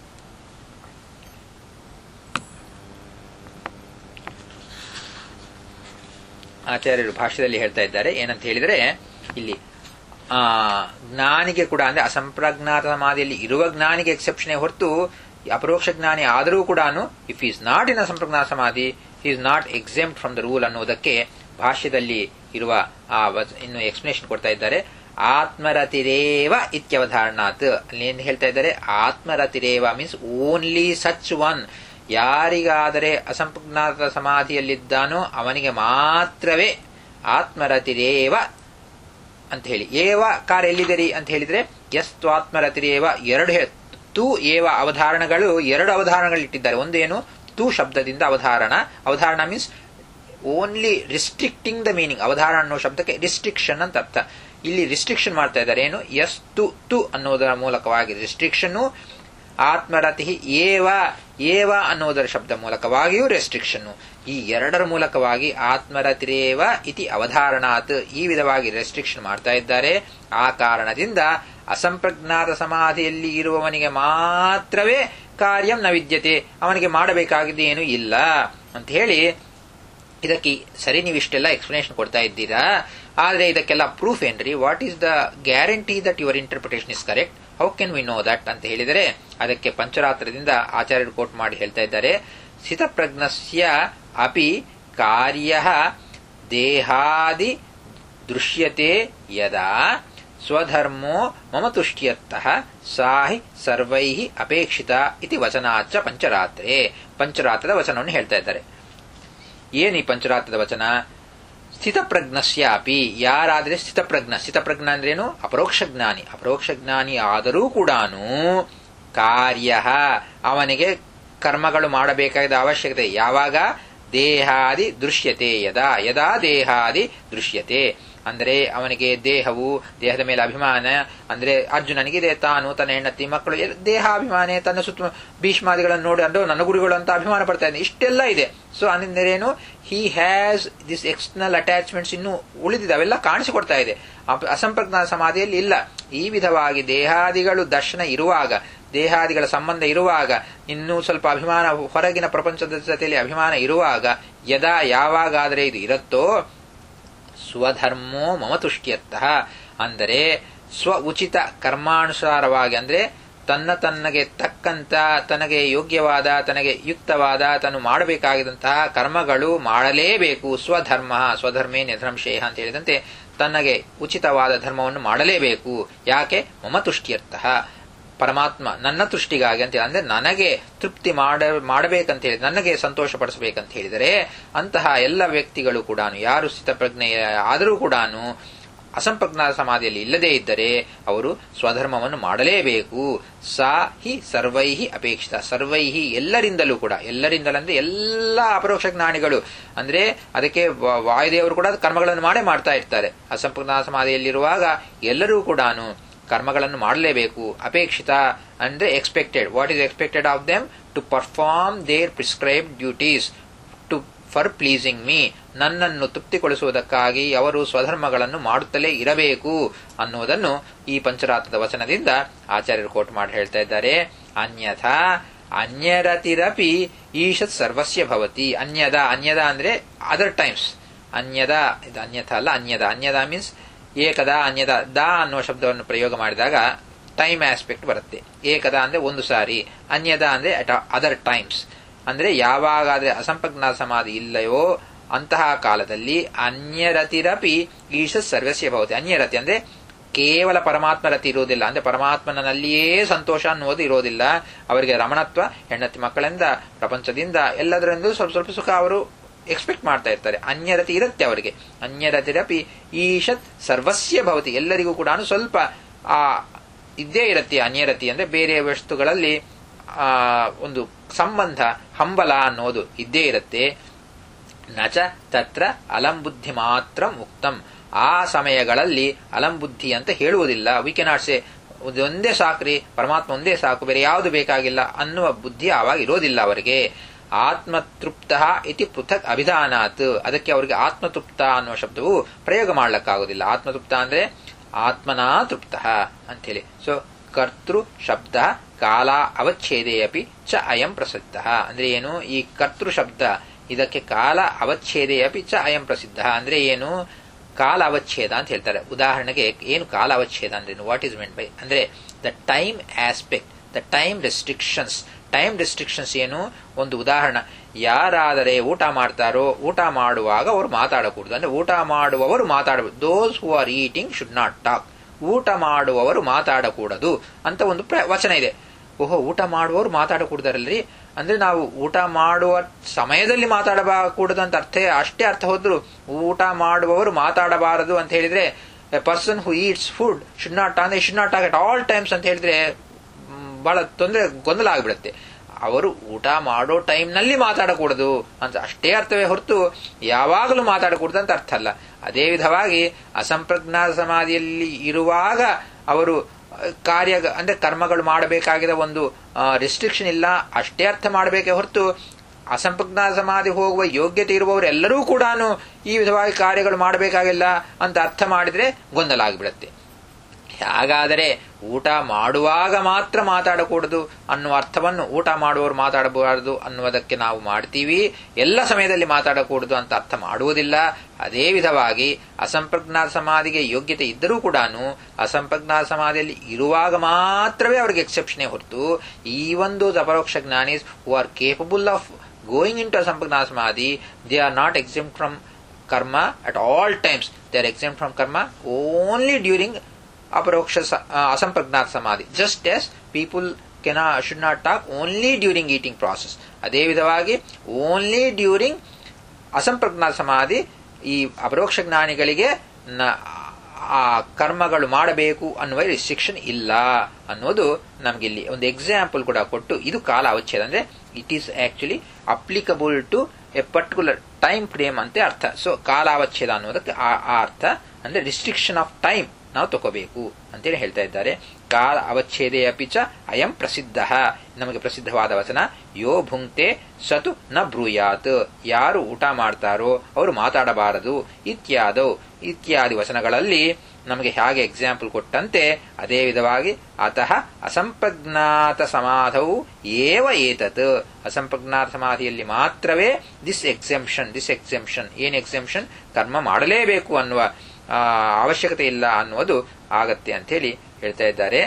A: ಆಚಾರ್ಯರು ಭಾಷೆಯಲ್ಲಿ ಹೇಳ್ತಾ ಇದ್ದಾರೆ ಏನಂತ ಹೇಳಿದರೆ ಇಲ್ಲಿ ಆ ಜ್ಞಾನಿಗೆ ಕೂಡ ಅಂದ್ರೆ ಅಸಂಪ್ರಜ್ಞಾತ ಸಮಾಧಿಯಲ್ಲಿ ಇರುವ ಜ್ಞಾನಿಗೆ ಎಕ್ಸೆಪ್ಷನ್ ಹೊರತು ಅಪರೋಕ್ಷ ಜ್ಞಾನಿ ಆದರೂ ಕೂಡ ಇಫ್ ಈಸ್ ನಾಟ್ ಇನ್ ಅಸಂಪ್ರಜ್ಞಾತ ಸಮಾಧಿ is not exempt from the rule ಅನ್ನುವುದಕ್ಕೆ ಭಾಷ್ಯದಲ್ಲಿ ಇರುವ ಆ ಇನ್ನು ಎಕ್ಸ್ಪ್ಲನೇಷನ್ ಕೊಡ್ತಾ ಇದ್ದಾರೆ ಆತ್ಮರತಿರೇವ ಇತ್ಯವಧಾರಣಾತ್ ಅಲ್ಲಿ ಏನ್ ಹೇಳ್ತಾ ಇದ್ದಾರೆ ಆತ್ಮರತಿರೇವ ಮೀನ್ಸ್ ಓನ್ಲಿ ಸಚ್ ಒನ್ ಯಾರಿಗಾದರೆ ಅಸಂಪ್ರಜ್ಞಾತ ಸಮಾಧಿಯಲ್ಲಿದ್ದಾನೋ ಅವನಿಗೆ ಮಾತ್ರವೇ ಆತ್ಮರತಿರೇವ ಅಂತ ಹೇಳಿ ಏವ ಕಾರ್ ಎಲ್ಲಿದ್ದೀರಿ ಅಂತ ಹೇಳಿದ್ರೆ ಎಸ್ ತ್ವಾತ್ಮರತಿರೇವ ಎರಡು ತು ಏವ ಅವಧಾರಣಗಳು ಎರಡು ಅವಧಾರಣಗಳು ಇಟ್ಟಿದ್ದಾರೆ ಒಂದೇನು ತು ಶಬ್ದದಿಂದ ಅವಧಾರಣ ಅವಧಾರಣ means only restricting the meaning ಅವಧಾರಣ ಅನ್ನೋ ಶಬ್ದಕ್ಕೆ ರಿಸ್ಟ್ರಿಕ್ಷನ್ ಅಂತ ಅರ್ಥ ಇಲ್ಲಿ ರಿಸ್ಟ್ರಿಕ್ಷನ್ ಮಾಡ್ತಾ ಇದ್ದಾರೆ ಏನು ಎಸ್ ತು ತು ಅನ್ನೋದರ ಮೂಲಕವಾಗಿ ರಿಸ್ಟ್ರಿಕ್ಷನ್ ಆತ್ಮರತಿ ಏವ ಏವ ಅನ್ನೋದರ ಶಬ್ದ ಮೂಲಕವಾಗಿಯೂ ರೆಸ್ಟ್ರಿಕ್ಷನ್ ಈ ಎರಡರ ಮೂಲಕವಾಗಿ ಆತ್ಮರತಿರೇವ ಇತಿ ಅವಧಾರಣಾತ್ ಈ ವಿಧವಾಗಿ ರೆಸ್ಟ್ರಿಕ್ಷನ್ ಮಾಡ್ತಾ ಇದ್ದಾರೆ ಆ ಕಾರಣದಿಂದ ಅಸಂಪ್ರಜ್ಞಾತ ಸಮಾಧಿಯಲ್ಲಿ ಇರುವವನಿಗೆ ಮಾತ್ರವೇ ಕಾರ್ಯಂ ನ ವಿದ್ಯತೆ ಅವನಿಗೆ ಮಾಡಬೇಕಾಗಿದೆ ಏನು ಇಲ್ಲ ಅಂತ ಹೇಳಿ ಇದಕ್ಕೆ ಸರಿ ನೀವು ಇಷ್ಟೆಲ್ಲ ಎಕ್ಸ್ಪ್ಲನೇಷನ್ ಕೊಡ್ತಾ ಇದ್ದೀರಾ ಆದ್ರೆ ಇದಕ್ಕೆಲ್ಲ ಪ್ರೂಫ್ ಏನ್ರಿ what is the guarantee that your interpretation is correct how can we know that ಅಂತ ಹೇಳಿದರೆ ಅದಕ್ಕೆ ಪಂಚರಾತ್ರದಿಂದ ಆಚಾರ್ಯರು ಕೋಟ್ ಮಾಡಿ ಹೇಳ್ತಾ ಇದ್ದಾರೆ ಸ್ಥಿತಪ್ರಜ್ಞಸ್ಯ ಅಪಿ ಕಾರ್ಯ ದೇಹಾದಿ ದೃಶ್ಯತೆ ಯದಾ ಸ್ವಧರ್ಮೋ ಮಮ ತುಷ್ಟ್ಯರ್ಥಃ ಸಾಹಿ ಸರ್ವೈ ಅಪೇಕ್ಷಿತ ಇತಿ ವಚನಾಚ ಪಂಚರಾತ್ರೆ ಪಂಚರಾತ್ರದ ವಚನವನ್ನು ಹೇಳ್ತಾ ಇದ್ದಾರೆ ಏನು ಈ ಪಂಚರಾತ್ರದ ವಚನ ಸ್ಥಿತಪ್ರಜ್ಞಸ್ಯಾಪಿ ಯಾರಾದರೆ ಸ್ಥಿತಪ್ರಜ್ಞ ಸ್ಥಿತಪ್ರಜ್ಞ ಅಂದ್ರೇನು ಅಪರೋಕ್ಷ ಜ್ಞಾನಿ ಅಪರೋಕ್ಷ ಜ್ಞಾನಿ ಆದರೂ ಕೂಡ ಕಾರ್ಯ ಅವನಿಗೆ ಕರ್ಮಗಳು ಮಾಡಬೇಕಾದ ಅವಶ್ಯಕತೆ ಯಾವಾಗ ದೇಹಾದಿ ದೃಶ್ಯತೆ ಯದಾ ಯದಾ ದೇಹಾದಿ ದೃಶ್ಯತೆ ಅಂದರೆ ಅವನಿಗೆ ದೇಹವು ದೇಹದ ಮೇಲೆ ಅಭಿಮಾನ ಅಂದ್ರೆ ಅರ್ಜುನನಿಗಿದೆ ತಾನು ತನ್ನ ಹೆಂಡತಿ ಮಕ್ಕಳು ದೇಹಾಭಿಮಾನ ತನ್ನ ಸುತ್ತ ಭೀಷ್ಮಾದಿಗಳನ್ನು ನೋಡಿ ಅಂದ್ರೆ ನನ್ನ ಗುರುಗಳು ಅಂತ ಅಭಿಮಾನ ಪಡ್ತಾ ಇದ್ದಾನೆ ಇಷ್ಟೆಲ್ಲ ಇದೆ ಸೊ ಅಂದ್ರೇನು he has this external attachments ಇನ್ನು ಉಳಿದಿದೆ ಅವೆಲ್ಲ ಕಾಣಿಸಿಕೊಡ್ತಾ ಇದೆ ಅಸಂಪ್ರಜ್ಞಾತ ಸಮಾಧಿಯಲ್ಲಿ ಇಲ್ಲ ಈ ವಿಧವಾಗಿ ದೇಹಾದಿಗಳು ದರ್ಶನ ಇರುವಾಗ ದೇಹಾದಿಗಳ ಸಂಬಂಧ ಇರುವಾಗ ಇನ್ನೂ ಸ್ವಲ್ಪ ಅಭಿಮಾನ ಹೊರಗಿನ ಪ್ರಪಂಚದ ಜೊತೆಯಲ್ಲಿ ಅಭಿಮಾನ ಇರುವಾಗ ಯದಾ ಯಾವಾಗಾದರೆ ಇದು ಇರುತ್ತೋ ಸ್ವಧರ್ಮೋ ಮಮ ತುಷ್ಟ್ಯರ್ಥಃ ಅಂದರೆ ಸ್ವ ಉಚಿತ ಕರ್ಮಾನುಸಾರವಾಗಿ ಅಂದ್ರೆ ತನ್ನ ತನ್ನಗೆ ತಕ್ಕಂತ ತನಗೆ ಯೋಗ್ಯವಾದ ತನಗೆ ಯುಕ್ತವಾದ ತನು ಮಾಡಬೇಕಾಗಿದಂತಹ ಕರ್ಮಗಳು ಮಾಡಲೇಬೇಕು ಸ್ವಧರ್ಮ ಸ್ವಧರ್ಮೇ ನಿಧರ್ಮಶೇಹ ಅಂತ ಹೇಳಿದಂತೆ ತನಗೆ ಉಚಿತವಾದ ಧರ್ಮವನ್ನು ಮಾಡಲೇಬೇಕು ಯಾಕೆ ಮಮ ತುಷ್ಟ್ಯರ್ಥಃ ಪರಮಾತ್ಮ ನನ್ನ ತೃಷ್ಟಿಗಾಗಿ ಅಂತ ಅಂದ್ರೆ ನನಗೆ ತೃಪ್ತಿ ಮಾಡ ಮಾಡಬೇಕಂತ ಹೇಳಿ ನನಗೆ ಸಂತೋಷ ಪಡಿಸಬೇಕಂತ ಹೇಳಿದರೆ ಅಂತಹ ಎಲ್ಲ ವ್ಯಕ್ತಿಗಳು ಕೂಡ ಯಾರು ಸ್ಥಿತಪ್ರಜ್ಞೆಯ ಆದರೂ ಕೂಡ ಅಸಂಪ್ರಜ್ಞಾತ ಸಮಾಧಿಯಲ್ಲಿ ಇಲ್ಲದೇ ಇದ್ದರೆ ಅವರು ಸ್ವಧರ್ಮವನ್ನು ಮಾಡಲೇಬೇಕು ಸಾ ಹಿ ಸರ್ವೈಹಿ ಅಪೇಕ್ಷಿತ ಸರ್ವೈಹಿ ಎಲ್ಲರಿಂದಲೂ ಕೂಡ ಎಲ್ಲರಿಂದಲಂದ್ರೆ ಎಲ್ಲ ಅಪರೋಕ್ಷ ಜ್ಞಾನಿಗಳು ಅಂದ್ರೆ ಅದಕ್ಕೆ ವಾಯುದೇವರು ಕೂಡ ಕರ್ಮಗಳನ್ನು ಮಾಡೇ ಮಾಡ್ತಾ ಇರ್ತಾರೆ ಅಸಂಪ್ರಜ್ಞಾತ ಸಮಾಧಿಯಲ್ಲಿರುವಾಗ ಎಲ್ಲರೂ ಕೂಡ ಕರ್ಮಗಳನ್ನು ಮಾಡಲೇಬೇಕು ಅಪೇಕ್ಷಿತ ಅಂದ್ರೆ expected what is expected of them to perform their prescribe duties to for pleasing me ನನ್ನನ್ನು ತೃಪ್ತಿಗೊಳಿಸುವುದಕ್ಕಾಗಿ ಅವರು ಸ್ವಧರ್ಮಗಳನ್ನು ಮಾಡುತ್ತಲೇ ಇರಬೇಕು ಅನ್ನುವುದನ್ನು ಈ ಪಂಚರಾತ್ರದ ವಚನದಿಂದ ಆಚಾರ್ಯರು ಕೋಟ್ ಮಾಡಿ ಹೇಳ್ತಾ ಇದ್ದಾರೆ ಅನ್ಯಥಾ ಅನ್ಯರತಿರಪಿ ಈಶತ್ ಸರ್ವಸ್ಯ ಭವತಿ ಅನ್ಯದ ಅನ್ಯದ ಅಂದ್ರೆ ಅದರ್ ಟೈಮ್ಸ್ ಅನ್ಯದ ಇದು ಅನ್ಯಥ ಅಲ್ಲ ಅನ್ಯದ ಅನ್ಯದ ಮೀನ್ಸ್ ಏಕದ ಅನ್ಯದ ದ ಅನ್ನುವ ಶಬ್ದವನ್ನು ಪ್ರಯೋಗ ಮಾಡಿದಾಗ ಟೈಮ್ ಆಸ್ಪೆಕ್ಟ್ ಬರುತ್ತೆ ಏಕದ ಅಂದ್ರೆ ಒಂದು ಸಾರಿ ಅನ್ಯದ ಅಂದ್ರೆ ಅಟ್ ಅದರ್ ಟೈಮ್ಸ್ ಅಂದ್ರೆ ಯಾವಾಗಾದ್ರೆ ಅಸಂಪ್ರಜ್ಞಾತ ಸಮಾಧಿ ಇಲ್ಲವೋ ಅಂತಹ ಕಾಲದಲ್ಲಿ ಅನ್ಯರತಿರಪಿ ಈಶ ಸರ್ವಸ್ಯ ಭವತಿ ಅನ್ಯರತಿ ಅಂದ್ರೆ ಕೇವಲ ಪರಮಾತ್ಮ ರತಿ ಇರುವುದಿಲ್ಲ ಅಂದ್ರೆ ಪರಮಾತ್ಮನಲ್ಲಿಯೇ ಸಂತೋಷ ಅನ್ನುವುದು ಇರೋದಿಲ್ಲ ಅವರಿಗೆ ರಮಣತ್ವ ಹೆಂಡತಿ ಮಕ್ಕಳಿಂದ ಪ್ರಪಂಚದಿಂದ ಎಲ್ಲದರಿಂದ ಸ್ವಲ್ಪ ಸ್ವಲ್ಪ ಸುಖ ಅವರು ಎಕ್ಸ್ಪೆಕ್ಟ್ ಮಾಡ್ತಾ ಇರ್ತಾರೆ ಅನ್ಯರತಿ ಇರುತ್ತೆ ಅವರಿಗೆ ಅನ್ಯರತಿರಪಿ ಈಶತ್ ಸರ್ವಸ್ಯ ಭವತಿ ಎಲ್ಲರಿಗೂ ಕೂಡ ಸ್ವಲ್ಪ ಆ ಇದ್ದೇ ಇರುತ್ತೆ ಅನ್ಯರತಿ ಅಂದ್ರೆ ಬೇರೆ ವಸ್ತುಗಳಲ್ಲಿ ಆ ಒಂದು ಸಂಬಂಧ ಹಂಬಲ ಅನ್ನೋದು ಇದ್ದೇ ಇರುತ್ತೆ ನಚ ತತ್ರ ಅಲಂಬುದ್ಧಿ ಮಾತ್ರ ಮುಕ್ತಂ ಆ ಸಮಯಗಳಲ್ಲಿ ಅಲಂಬುದ್ಧಿ ಅಂತ ಹೇಳುವುದಿಲ್ಲ ವಿ ಕೆನಾಟ್ ಸೇ ಒಂದೇ ಸಾಕ್ರಿ ಪರಮಾತ್ಮ ಒಂದೇ ಸಾಕು ಬೇರೆ ಯಾವುದು ಬೇಕಾಗಿಲ್ಲ ಅನ್ನುವ ಬುದ್ಧಿ ಆವಾಗ ಇರೋದಿಲ್ಲ ಅವರಿಗೆ ಆತ್ಮತೃಪ್ತ ಇತಿ ಪೃಥಕ್ ಅಭಿಧಾನಾತ್ ಅದಕ್ಕೆ ಅವರಿಗೆ ಆತ್ಮತೃಪ್ತ ಅನ್ನುವ ಶಬ್ದವು ಪ್ರಯೋಗ ಮಾಡ್ಲಿಕ್ಕಾಗೋದಿಲ್ಲ ಆತ್ಮತೃಪ್ತ ಅಂದ್ರೆ ಆತ್ಮನಾ ತೃಪ್ತ ಅಂತೇಳಿ ಸೊ ಕರ್ತೃ ಶಬ್ದ ಕಾಲ ಅವಚ್ಛೇದೇ ಅಪಿ ಚ ಅಯಂ ಪ್ರಸಿದ್ಧ ಅಂದ್ರೆ ಏನು ಈ ಕರ್ತೃ ಶಬ್ದ ಇದಕ್ಕೆ ಕಾಲ ಅವಚ್ಛೇದೇ ಅಪಿ ಚ ಅಯಂ ಪ್ರಸಿದ್ಧ ಅಂದ್ರೆ ಏನು ಕಾಲ ಅವಚ್ಛೇದ ಅಂತ ಹೇಳ್ತಾರೆ ಉದಾಹರಣೆಗೆ ಏನು ಕಾಲ ಅವಚ್ಛೇದ ಅಂದ್ರೆ ವಾಟ್ ಇಸ್ ಮೆಂಟ್ ಬೈ ಅಂದ್ರೆ the time aspect the time restrictions time restrictions ಏನು ಒಂದು ಉದಾಹರಣೆ ಯಾರಾದರೆ ಊಟ ಮಾಡ್ತಾರೋ ಊಟ ಮಾಡುವಾಗ ಅವರು ಮಾತಾಡಕೂಡದು ಅಂದ್ರೆ ಊಟ ಮಾಡುವವರು ಮಾತಾಡಬಹುದು those who are eating should not talk ಊಟ ಮಾಡುವವರು ಮಾತಾಡಕೂಡದು ಅಂತ ಒಂದು ವಚನ ಇದೆ ಓಹೋ ಊಟ ಮಾಡುವವರು ಮಾತಾಡಕೂಡದರಲ್ರಿ ಅಂದ್ರೆ ನಾವು ಊಟ ಮಾಡುವ ಸಮಯದಲ್ಲಿ ಮಾತಾಡಬಾರಕೂಡದು ಅಂತ ಅರ್ಥ ಅಷ್ಟೇ ಅರ್ಥ ಹೋದ್ರು ಊಟ ಮಾಡುವವರು ಮಾತಾಡಬಾರದು ಅಂತ ಹೇಳಿದ್ರೆ person who eats food should not ಅಂದ್ರೆ should not talk at all times ಅಂತ ಹೇಳಿದ್ರೆ ಬಹಳ ತೊಂದರೆ ಗೊಂದಲ ಆಗ್ಬಿಡುತ್ತೆ ಅವರು ಊಟ ಮಾಡೋ ಟೈಮ್ನಲ್ಲಿ ಮಾತಾಡಕೂಡದು ಅಂತ ಅಷ್ಟೇ ಅರ್ಥವೇ ಹೊರತು ಯಾವಾಗಲೂ ಮಾತಾಡಕೂಡದು ಅಂತ ಅರ್ಥ ಅಲ್ಲ ಅದೇ ವಿಧವಾಗಿ ಅಸಂಪ್ರಜ್ಞಾತ ಸಮಾಧಿಯಲ್ಲಿ ಇರುವಾಗ ಅವರು ಕಾರ್ಯ ಅಂದ್ರೆ ಕರ್ಮಗಳು ಮಾಡಬೇಕಾಗಿದ ಒಂದು ರೆಸ್ಟ್ರಿಕ್ಷನ್ ಇಲ್ಲ ಅಷ್ಟೇ ಅರ್ಥ ಮಾಡಬೇಕೇ ಹೊರತು ಅಸಂಪ್ರಜ್ಞಾತ ಸಮಾಧಿ ಹೋಗುವ ಯೋಗ್ಯತೆ ಇರುವವರು ಎಲ್ಲರೂ ಕೂಡ ಈ ವಿಧವಾಗಿ ಕಾರ್ಯಗಳು ಮಾಡಬೇಕಾಗಿಲ್ಲ ಅಂತ ಅರ್ಥ ಮಾಡಿದ್ರೆ ಗೊಂದಲ ಆಗಿಬಿಡುತ್ತೆ ಹಾಗಾದರೆ ಊಟ ಮಾಡುವಾಗ ಮಾತ್ರ ಮಾತಾಡಕೂಡದು ಅನ್ನುವ ಅರ್ಥವನ್ನು ಊಟ ಮಾಡುವವರು ಮಾತಾಡಬಾರದು ಅನ್ನುವುದಕ್ಕೆ ನಾವು ಮಾಡ್ತೀವಿ ಎಲ್ಲ ಸಮಯದಲ್ಲಿ ಮಾತಾಡಕೂಡದು ಅಂತ ಅರ್ಥ ಮಾಡುವುದಿಲ್ಲ ಅದೇ ವಿಧವಾಗಿ ಅಸಂಪ್ರಜ್ಞಾತ ಸಮಾಧಿಗೆ ಯೋಗ್ಯತೆ ಇದ್ದರೂ ಕೂಡ ಅಸಂಪ್ರಜ್ಞಾತ ಸಮಾಧಿಯಲ್ಲಿ ಇರುವಾಗ ಮಾತ್ರವೇ ಅವರಿಗೆ ಎಕ್ಸೆಪ್ಷನ್ ಹೊರತು ಈ ಒಂದು ಅಪರೋಕ್ಷ ಜ್ಞಾನೀಸ್ who are capable of going into ಅಸಂಪ್ರಜ್ಞಾತ ಸಮಾಧಿ they are not exempt from ಕರ್ಮ at all times they are exempt from ಕರ್ಮ ಓನ್ಲಿ ಡ್ಯೂರಿಂಗ್ ಅಪರೋಕ್ಷ ಅಸಂಪ್ರಜ್ಞಾತ ಸಮಾಧಿ just as people can should not talk only during eating process ಅದೇ ವಿಧವಾಗಿ only during ಅಸಂಪ್ರಜ್ಞಾತ ಸಮಾಧಿ ಈ ಅಪರೋಕ್ಷ ಜ್ಞಾನಿಗಳಿಗೆ ಆ ಕರ್ಮಗಳು ಮಾಡಬೇಕು ಅನ್ನುವ ರಿಸ್ಟ್ರಿಕ್ಷನ್ ಇಲ್ಲ ಅನ್ನೋದು ನಮಗಿಲ್ಲಿ ಒಂದು ಎಕ್ಸಾಂಪಲ್ ಕೂಡ ಕೊಟ್ಟು ಇದು ಕಾಲ ಅವಚ್ಛೇದ ಅಂದ್ರೆ it is actually applicable to a particular time frame ಅಂತ ಅರ್ಥ ಸೊ ಕಾಲಾವಚ್ಛೇದ ಅನ್ನೋದಕ್ಕೆ ಆ ಅರ್ಥ ಅಂದ್ರೆ ರಿಸ್ಟ್ರಿಕ್ಷನ್ ಆಫ್ ಟೈಮ್ ನಾವು ತಗೋಬೇಕು ಅಂತೇಳಿ ಹೇಳ್ತಾ ಇದ್ದಾರೆ ಕಾಲ ಅವಚ್ಛೇದೇ ಅಪಿಚ ಅಯಂ ಪ್ರಸಿದ್ಧ ನಮಗೆ ಪ್ರಸಿದ್ಧವಾದ ವಚನ ಯೋ ಭುಂಕ್ತೆ ಸತು ನ ಬ್ರೂಯಾತ್ ಯಾರು ಊಟ ಮಾಡ್ತಾರೋ ಅವರು ಮಾತಾಡಬಾರದು ಇತ್ಯಾದವು ಇತ್ಯಾದಿ ವಚನಗಳಲ್ಲಿ ನಮಗೆ ಹೇಗೆ ಎಕ್ಸಾಂಪಲ್ ಕೊಟ್ಟಂತೆ ಅದೇ ವಿಧವಾಗಿ ಅತಃ ಅಸಂಪ್ರಜ್ಞಾತ ಸಮಾಧವು ಏವ ಏತತ್ ಅಸಂಪ್ರಜ್ಞಾತ ಸಮಾಧಿಯಲ್ಲಿ ಮಾತ್ರವೇ ದಿಸ್ ಎಕ್ಸೆಂಪ್ಷನ್ ದಿಸ್ ಎಕ್ಸೆಂಪ್ಷನ್ ಏನ್ ಎಕ್ಸೆಂಪ್ಷನ್ ಕರ್ಮ ಮಾಡಲೇಬೇಕು ಅನ್ನುವ ಅವಶ್ಯಕತೆ ಇಲ್ಲ ಅನ್ನುವುದು ಆಗತ್ತೆ ಅಂತ ಹೇಳಿ ಹೇಳ್ತಾ ಇದ್ದಾರೆ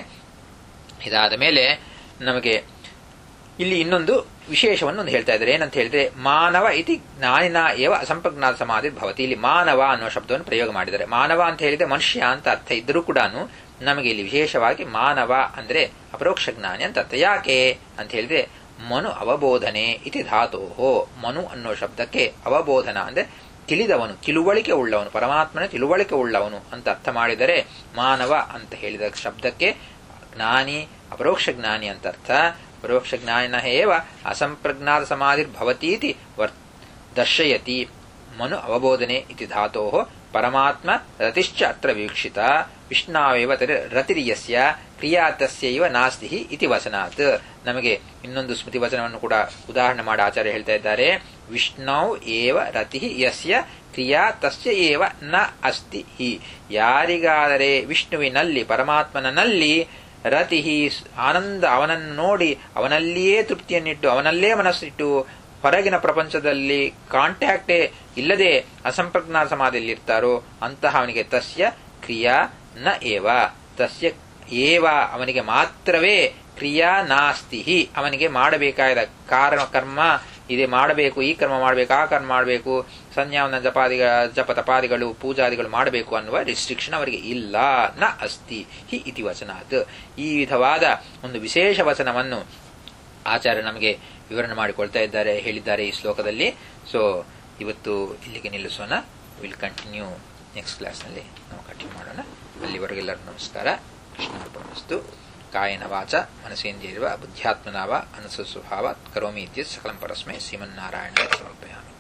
A: ಇದಾದ ಮೇಲೆ ನಮಗೆ ಇಲ್ಲಿ ಇನ್ನೊಂದು ವಿಶೇಷವನ್ನು ಒಂದು ಹೇಳ್ತಾ ಇದ್ದಾರೆ ಏನಂತ ಹೇಳಿದ್ರೆ ಮಾನವ ಇತಿ ಜ್ಞಾನಿನ ಏವ ಅಸಂಪ್ರಜ್ಞಾತ ಸಮಾಧಿ ಭವತಿ ಇಲ್ಲಿ ಮಾನವ ಅನ್ನುವ ಶಬ್ದವನ್ನು ಪ್ರಯೋಗ ಮಾಡಿದ್ದಾರೆ ಮಾನವ ಅಂತ ಹೇಳಿದ್ರೆ ಮನುಷ್ಯ ಅಂತ ಅರ್ಥ ಇದ್ದರೂ ಕೂಡ ನಮಗೆ ಇಲ್ಲಿ ವಿಶೇಷವಾಗಿ ಮಾನವ ಅಂದ್ರೆ ಅಪರೋಕ್ಷ ಜ್ಞಾನಿ ಅಂತ ಅರ್ಥ ಯಾಕೆ ಅಂತ ಹೇಳಿದ್ರೆ ಮನು ಅವಬೋಧನೆ ಇತಿ ಧಾತೋಹೋ ಮನು ಅನ್ನೋ ಶಬ್ದಕ್ಕೆ ಅವಬೋಧನ ಅಂದ್ರೆ ತಿಳಿದವನು ತಿಳುವಳಿಕೆ ಉಳ್ಳವನು ಪರಮಾತ್ಮನ ತಿಳುವಳಿಕೆ ಉಳ್ಳವನು ಅಂತ ಅರ್ಥ ಮಾಡಿದರೆ ಮಾನವ ಅಂತ ಹೇಳಿದ ಶಬ್ದಕ್ಕೆ ಜ್ಞಾನಿ ಅಪರೋಕ್ಷ ಜ್ಞಾನಿ ಅಂತ ಅರ್ಥ ಪರೋಕ್ಷ ಜ್ಞಾನಿನ ಏವ ಅಸಂಪ್ರಜ್ಞಾತ ಸಮಾಧಿರ್ಭವತೀತಿ ವರ್ ದರ್ಶಯತಿ ಮನು ಅವಬೋಧನೆ ಇತಿ ಧಾತೋ ಪರಮಾತ್ಮ ರತಿಶ್ಚ ಅತ್ರ ವೀಕ್ಷಿತ ವಿಷ್ಣಾವೇವ ರತಿರಿಯಸ್ಯ ಕ್ರಿಯಾತಸ್ಯೈವ ನಾಸ್ತಿ ಇತಿ ವಚನಾತ್ ನಮಗೆ ಇನ್ನೊಂದು ಸ್ಮೃತಿ ವಚನವನ್ನು ಕೂಡ ಉದಾಹರಣೆ ಮಾಡಿ ಆಚಾರ್ಯ ಹೇಳ್ತಾ ಇದ್ದಾರೆ ವಿಷ್ಣು ಏವ ರತಿ ಯಸ್ಯ ಕ್ರಿಯಾ ತಸ್ಯ ಏವ ನ ಅಸ್ತಿ ಹಿ ಯಾರಿಗಾದರೆ ವಿಷ್ಣುವಿನಲ್ಲಿ ಪರಮಾತ್ಮನಲ್ಲಿ ರತಿ ಆನಂದ ಅವನನ್ನು ನೋಡಿ ಅವನಲ್ಲಿಯೇ ತೃಪ್ತಿಯನ್ನಿಟ್ಟು ಅವನಲ್ಲೇ ಮನಸ್ಸಿಟ್ಟು ಹೊರಗಿನ ಪ್ರಪಂಚದಲ್ಲಿ ಕಾಂಟ್ಯಾಕ್ಟೇ ಇಲ್ಲದೆ ಅಸಂಪ್ರಜ್ಞಾತ ಸಮಾಧಿಯಲ್ಲಿ ಇರ್ತಾರೋ ಅಂತಹ ಅವನಿಗೆ ತಸ್ಯ ಕ್ರಿಯಾ ನ ಏವ ತಸ್ಯ ಏವ ಅವನಿಗೆ ಮಾತ್ರವೇ ಕ್ರಿಯಾ ನಾಸ್ತಿ ಅವನಿಗೆ ಮಾಡಬೇಕಾದ ಕಾರಣ ಕರ್ಮ ಇದೆ ಮಾಡಬೇಕು ಈ ಕರ್ಮ ಮಾಡಬೇಕು ಆ ಕರ್ಮ ಮಾಡಬೇಕು ಸಂಜ್ಞಾವನ ಜಪಾದಿಗಳ ಜಪ ತಪಾದಿಗಳು ಪೂಜಾದಿಗಳು ಮಾಡಬೇಕು ಅನ್ನುವ ರಿಸ್ಟ್ರಿಕ್ಷನ್ ಅವರಿಗೆ ಇಲ್ಲ ನ ಅಸ್ತಿ ಹಿ ಇತಿ ವಚನಾತ್ ಈ ವಿಧವಾದ ಒಂದು ವಿಶೇಷ ವಚನವನ್ನು ಆಚಾರ್ಯ ನಮಗೆ ವಿವರಣೆ ಮಾಡಿಕೊಳ್ತಾ ಇದ್ದಾರೆ ಹೇಳಿದ್ದಾರೆ ಈ ಶ್ಲೋಕದಲ್ಲಿ ಸೊ ಇವತ್ತು ಇಲ್ಲಿಗೆ ನಿಲ್ಲಿಸೋಣ ವಿಲ್ ಕಂಟಿನ್ಯೂ ನೆಕ್ಸ್ಟ್ ಕ್ಲಾಸ್ನಲ್ಲಿ ನಾವು ಕಂಟಿನ್ಯೂ ಮಾಡೋಣ ಅಲ್ಲಿವರೆಗೆಲ್ಲರೂ ನಮಸ್ಕಾರ ಕೃಷ್ಣಾರ್ಪಣಮಸ್ತು ಕಾಯನ ವಾಚ ಮನಸೇಂದ್ರಿಯವ ಬುದ್ಧ್ಯಾತ್ಮನಾವ ಅನಸ ಸ್ವಭಾವ ಕರೋಮಿ ಇತ್ಯ ಸಕಲಂ ಪರಸ್ಮೈ ಶ್ರೀಮನ್ನಾರಾಯಣ ಸಮರ್ಪಯಾಮಿ